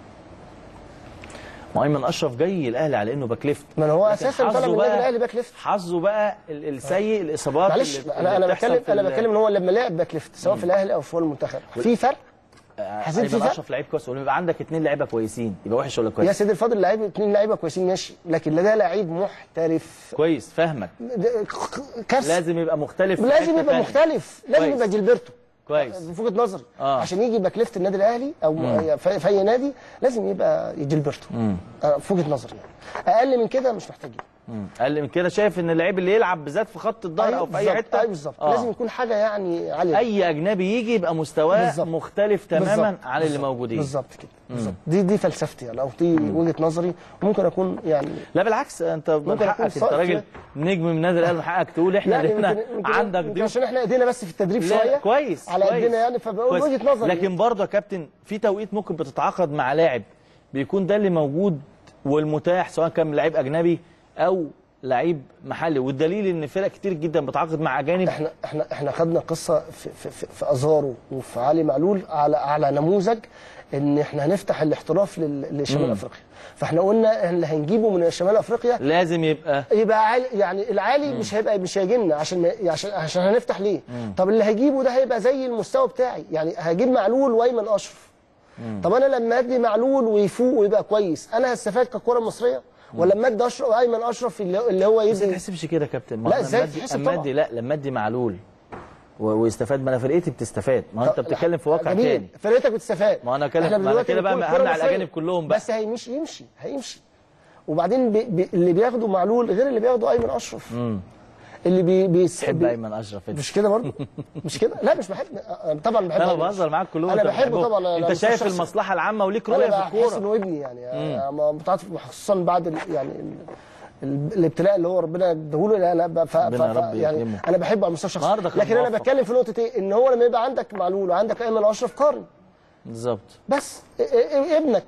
Speaker 1: ما ايمن اشرف جاي الاهلي على انه باك ليفت
Speaker 2: ما هو
Speaker 1: لكن
Speaker 2: اساسا
Speaker 1: حظه
Speaker 2: طالع من النادي
Speaker 1: بقى-
Speaker 2: الاهلي باك ليفت
Speaker 1: حظه بقى ال- السيء الاصابات
Speaker 2: معلش
Speaker 1: اللي-
Speaker 2: انا
Speaker 1: اللي
Speaker 2: انا
Speaker 1: بتحصل
Speaker 2: بتكلم
Speaker 1: في
Speaker 2: انا
Speaker 1: ال-
Speaker 2: بتكلم ان هو لما لعب باك ليفت سواء في الاهلي او في المنتخب في فرق حسيت في
Speaker 1: ايمن
Speaker 2: فرق
Speaker 1: اشرف لعيب كويس ويبقى عندك اثنين لعيبه كويسين يبقى وحش ولا
Speaker 2: يا
Speaker 1: كويس
Speaker 2: سيدي الفاضل لعيب اثنين لعيبه كويسين ماشي لكن لا ده لعيب محترف
Speaker 1: كويس فاهمك
Speaker 2: ده كارثه
Speaker 1: لازم يبقى مختلف في
Speaker 2: لازم
Speaker 1: حتة
Speaker 2: يبقى
Speaker 1: تانية.
Speaker 2: مختلف لازم
Speaker 1: كويس.
Speaker 2: يبقى جيلبرتو
Speaker 1: كويس
Speaker 2: في وجهه نظري
Speaker 1: آه.
Speaker 2: عشان يجي باك ليفت النادي الاهلي او في في اي نادي لازم يبقى جيلبرتو آه، في وجهه نظري يعني. اقل من كده مش محتاجين
Speaker 1: مم. اقل من كده شايف ان اللعيب اللي يلعب بالذات في خط الظهر او في اي
Speaker 2: بالظبط،
Speaker 1: حته
Speaker 2: ايوه بالظبط
Speaker 1: آه.
Speaker 2: لازم يكون حاجه يعني عاليه
Speaker 1: اي اجنبي يجي يبقى مستواه
Speaker 2: بالظبط.
Speaker 1: مختلف تماما
Speaker 2: بالظبط،
Speaker 1: عن اللي
Speaker 2: بالظبط،
Speaker 1: موجودين
Speaker 2: بالظبط كده بالظبط دي دي فلسفتي يعني او دي وجهه نظري وممكن اكون يعني
Speaker 1: لا بالعكس انت من
Speaker 2: ممكن
Speaker 1: حقك
Speaker 2: أكون
Speaker 1: انت
Speaker 2: صائب
Speaker 1: راجل
Speaker 2: شوية.
Speaker 1: نجم من النادي الاهلي من حقك تقول احنا
Speaker 2: يعني
Speaker 1: لنا
Speaker 2: يمكن- يمكن-
Speaker 1: عندك
Speaker 2: يمكن
Speaker 1: دي
Speaker 2: عشان احنا ايدينا بس في التدريب
Speaker 1: لا،
Speaker 2: شويه
Speaker 1: كويس
Speaker 2: على
Speaker 1: كويس.
Speaker 2: قدنا يعني فبقول
Speaker 1: كويس.
Speaker 2: وجهه نظري
Speaker 1: لكن برضه يا كابتن في توقيت ممكن بتتعاقد مع لاعب بيكون ده اللي موجود والمتاح سواء كان لعيب اجنبي او لعيب محلي والدليل ان فرق كتير جدا بتعاقد مع اجانب
Speaker 2: احنا احنا احنا خدنا قصه في في, في, في ازارو وفي علي معلول على على نموذج ان احنا هنفتح الاحتراف لل- لشمال افريقيا فاحنا قلنا اللي هنجيبه من شمال افريقيا
Speaker 1: لازم يبقى
Speaker 2: يبقى عالي يعني العالي مش هيبقى مش هيجي لنا عشان ما- عشان عشان هنفتح ليه طب اللي هجيبه ده هيبقى زي المستوى بتاعي يعني هجيب معلول وايمن اشرف طب انا لما ادي معلول ويفوق ويبقى كويس انا هستفاد ككره مصريه ولا لما ادي اشرف ايمن اشرف اللي اللي هو
Speaker 1: بس ما
Speaker 2: يدي
Speaker 1: تحسبش كده يا كابتن ما
Speaker 2: لا،
Speaker 1: أنا
Speaker 2: إزاي
Speaker 1: لما أدي-
Speaker 2: تحسب
Speaker 1: اما
Speaker 2: طبعا.
Speaker 1: ادي لا لما ادي معلول و- ويستفاد ما انا فرقتي بتستفاد ما هو انت بتتكلم في واقع
Speaker 2: جميل.
Speaker 1: تاني
Speaker 2: فرقتك بتستفاد
Speaker 1: ما أنا كده-
Speaker 2: إحنا
Speaker 1: ما أنا
Speaker 2: دلوقتي
Speaker 1: كده بقى
Speaker 2: الكرة
Speaker 1: همنع
Speaker 2: المصرية.
Speaker 1: الأجانب كلهم بقى.
Speaker 2: بس هيمشي يمشي هيمشي وبعدين بي بي اللي بياخده معلول غير اللي بياخده ايمن اشرف اللي بي بي
Speaker 1: تحب
Speaker 2: بي
Speaker 1: ايمن اشرف انت
Speaker 2: مش كده برضه مش كده لا مش بحب أنا طبعا بحب
Speaker 1: انا
Speaker 2: أيمن
Speaker 1: بهزر
Speaker 2: أشرف.
Speaker 1: معاك كلهم
Speaker 2: انا
Speaker 1: أنت
Speaker 2: بحبه
Speaker 1: بتحبهم.
Speaker 2: طبعا أنا
Speaker 1: انت
Speaker 2: مستوى
Speaker 1: شايف
Speaker 2: شخصي.
Speaker 1: المصلحه العامه وليك
Speaker 2: انا
Speaker 1: رؤيه في
Speaker 2: بحس
Speaker 1: الكوره
Speaker 2: انه ابني يعني أنا ما بتعاطف خصوصا بعد ال- يعني ال- ال- الابتلاء اللي هو ربنا اداهوله لا لا ب- ف-
Speaker 1: ربنا
Speaker 2: ف-
Speaker 1: يا
Speaker 2: ف-
Speaker 1: رب
Speaker 2: يعني
Speaker 1: يكرمه.
Speaker 2: انا بحبه على المستوى الشخصي
Speaker 1: النهارده كان
Speaker 2: لكن انا
Speaker 1: موفق.
Speaker 2: بتكلم في نقطه ايه ان هو لما يبقى عندك معلول وعندك ايمن اشرف قارن
Speaker 1: بالظبط
Speaker 2: بس إ- إ- ابنك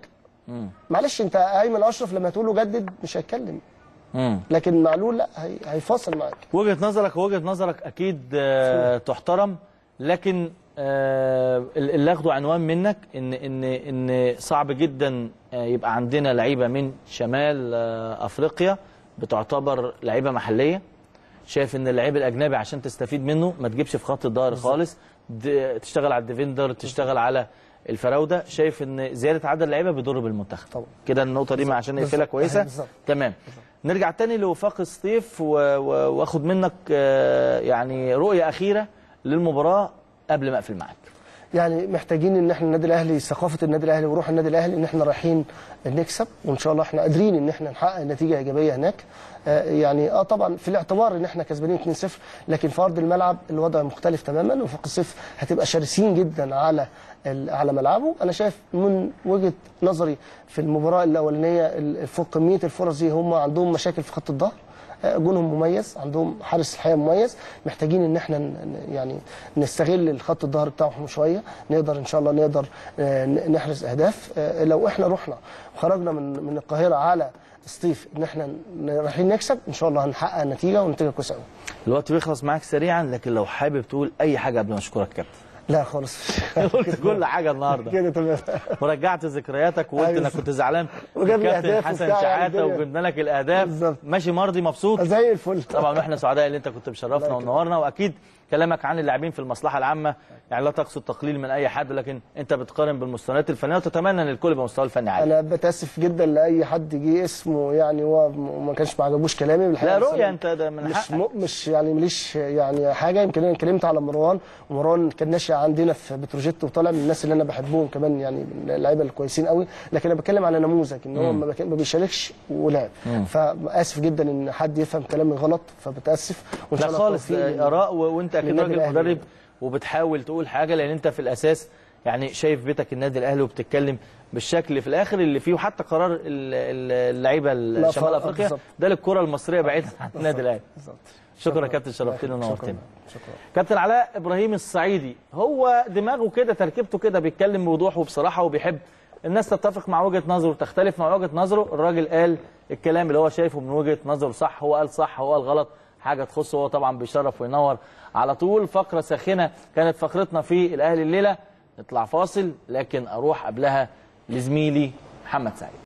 Speaker 2: معلش انت ايمن اشرف لما تقول له جدد مش هيتكلم
Speaker 1: مم.
Speaker 2: لكن معلول لا هي- هيفاصل معاك
Speaker 1: وجهه نظرك وجهه نظرك اكيد آه، تحترم لكن آه، اللي اخده عنوان منك ان ان ان صعب جدا آه، يبقى عندنا لعيبه من شمال آه، افريقيا بتعتبر لعيبه محليه شايف ان اللعيب الاجنبي عشان تستفيد منه ما تجيبش في خط الظهر خالص د- تشتغل على الديفندر تشتغل على الفراوده شايف ان زياده عدد اللعيبه بيضر بالمنتخب
Speaker 2: طبعا.
Speaker 1: كده النقطه دي عشان نقفلها
Speaker 2: بالظبط.
Speaker 1: كويسه
Speaker 2: بالظبط.
Speaker 1: تمام نرجع تاني لوفاق الصيف و- و- واخد منك آه، يعني رؤيه اخيره للمباراه قبل ما اقفل معاك
Speaker 2: يعني محتاجين ان احنا النادي الاهلي ثقافه النادي الاهلي وروح النادي الاهلي ان احنا رايحين نكسب وان شاء الله احنا قادرين ان احنا نحقق نتيجه ايجابيه هناك آه يعني اه طبعا في الاعتبار ان احنا كسبانين 2-0 لكن في ارض الملعب الوضع مختلف تماما وفوق الصيف هتبقى شرسين جدا على ال- على ملعبه انا شايف من وجهه نظري في المباراه الاولانيه ال- فوق كميه الفرص دي هم عندهم مشاكل في خط الظهر جونهم مميز عندهم حارس الحقيقه مميز محتاجين ان احنا ن- ن- يعني نستغل الخط الظهر بتاعهم شويه نقدر ان شاء الله نقدر آه، ن- نحرز اهداف آه، لو احنا رحنا وخرجنا من من القاهره على سطيف ان احنا ن- رايحين نكسب ان شاء الله هنحقق نتيجه ونتيجه كويسه قوي
Speaker 1: الوقت بيخلص معاك سريعا لكن لو حابب تقول اي حاجه قبل ما اشكرك يا كابتن
Speaker 2: لا خالص
Speaker 1: قلت كل حاجه النهارده
Speaker 2: كده تمام
Speaker 1: ورجعت ذكرياتك وقلت
Speaker 2: أيوة.
Speaker 1: انك كنت زعلان
Speaker 2: وجاب لي
Speaker 1: الكابتن
Speaker 2: أهداف
Speaker 1: حسن
Speaker 2: وبتاع يعني
Speaker 1: شحاته
Speaker 2: الدنيا.
Speaker 1: وجبنا لك الاهداف
Speaker 2: بالظبط.
Speaker 1: ماشي مرضي مبسوط
Speaker 2: زي الفل
Speaker 1: طبعا واحنا سعداء اللي انت كنت مشرفنا
Speaker 2: الله يكرمك.
Speaker 1: ونورنا واكيد كلامك عن اللاعبين في المصلحه العامه يعني لا تقصد تقليل من اي حد لكن انت بتقارن بالمستويات الفنيه وتتمنى ان الكل يبقى مستواه الفني عالي
Speaker 2: انا بتاسف جدا لاي حد جه اسمه يعني هو م- ما كانش ما عجبوش كلامي
Speaker 1: لا
Speaker 2: بالحقيقة بس
Speaker 1: رؤيه
Speaker 2: أنا
Speaker 1: انت ده من
Speaker 2: مش
Speaker 1: حقك
Speaker 2: م... مش يعني ماليش يعني حاجه يمكن انا اتكلمت على مروان ومروان كان ناشئ عندنا في بتروجيت وطالع من الناس اللي انا بحبهم كمان يعني من اللعيبه الكويسين قوي لكن انا بتكلم على نموذج ان هو ما, بك... ما بيشاركش ولعب فاسف جدا ان حد يفهم كلامي غلط فبتاسف وان
Speaker 1: لا
Speaker 2: شاء الله
Speaker 1: خالص
Speaker 2: التوفيق لل-
Speaker 1: اراء و- وانت اكيد
Speaker 2: للنادي
Speaker 1: راجل
Speaker 2: الأهلي.
Speaker 1: مدرب وبتحاول تقول حاجه لان انت في الاساس يعني شايف بيتك النادي الاهلي وبتتكلم بالشكل في الاخر اللي فيه وحتى قرار ال- ال- اللعيبه
Speaker 2: لا،
Speaker 1: شمال
Speaker 2: ف-
Speaker 1: افريقيا
Speaker 2: بالظبط.
Speaker 1: ده للكره المصريه بعيدا عن النادي الاهلي
Speaker 2: بالظبط
Speaker 1: شكرا يا كابتن شرفتني ونورتني
Speaker 2: شكرا شكرا
Speaker 1: كابتن علاء ابراهيم الصعيدي هو دماغه كده تركيبته كده بيتكلم بوضوح وبصراحه وبيحب الناس تتفق مع وجهه نظره وتختلف مع وجهه نظره الراجل قال الكلام اللي هو شايفه من وجهه نظره صح هو قال صح هو قال غلط حاجه تخصه هو طبعا بيشرف وينور على طول فقره ساخنه كانت فقرتنا في الاهلي الليله نطلع فاصل لكن اروح قبلها لزميلي محمد سعيد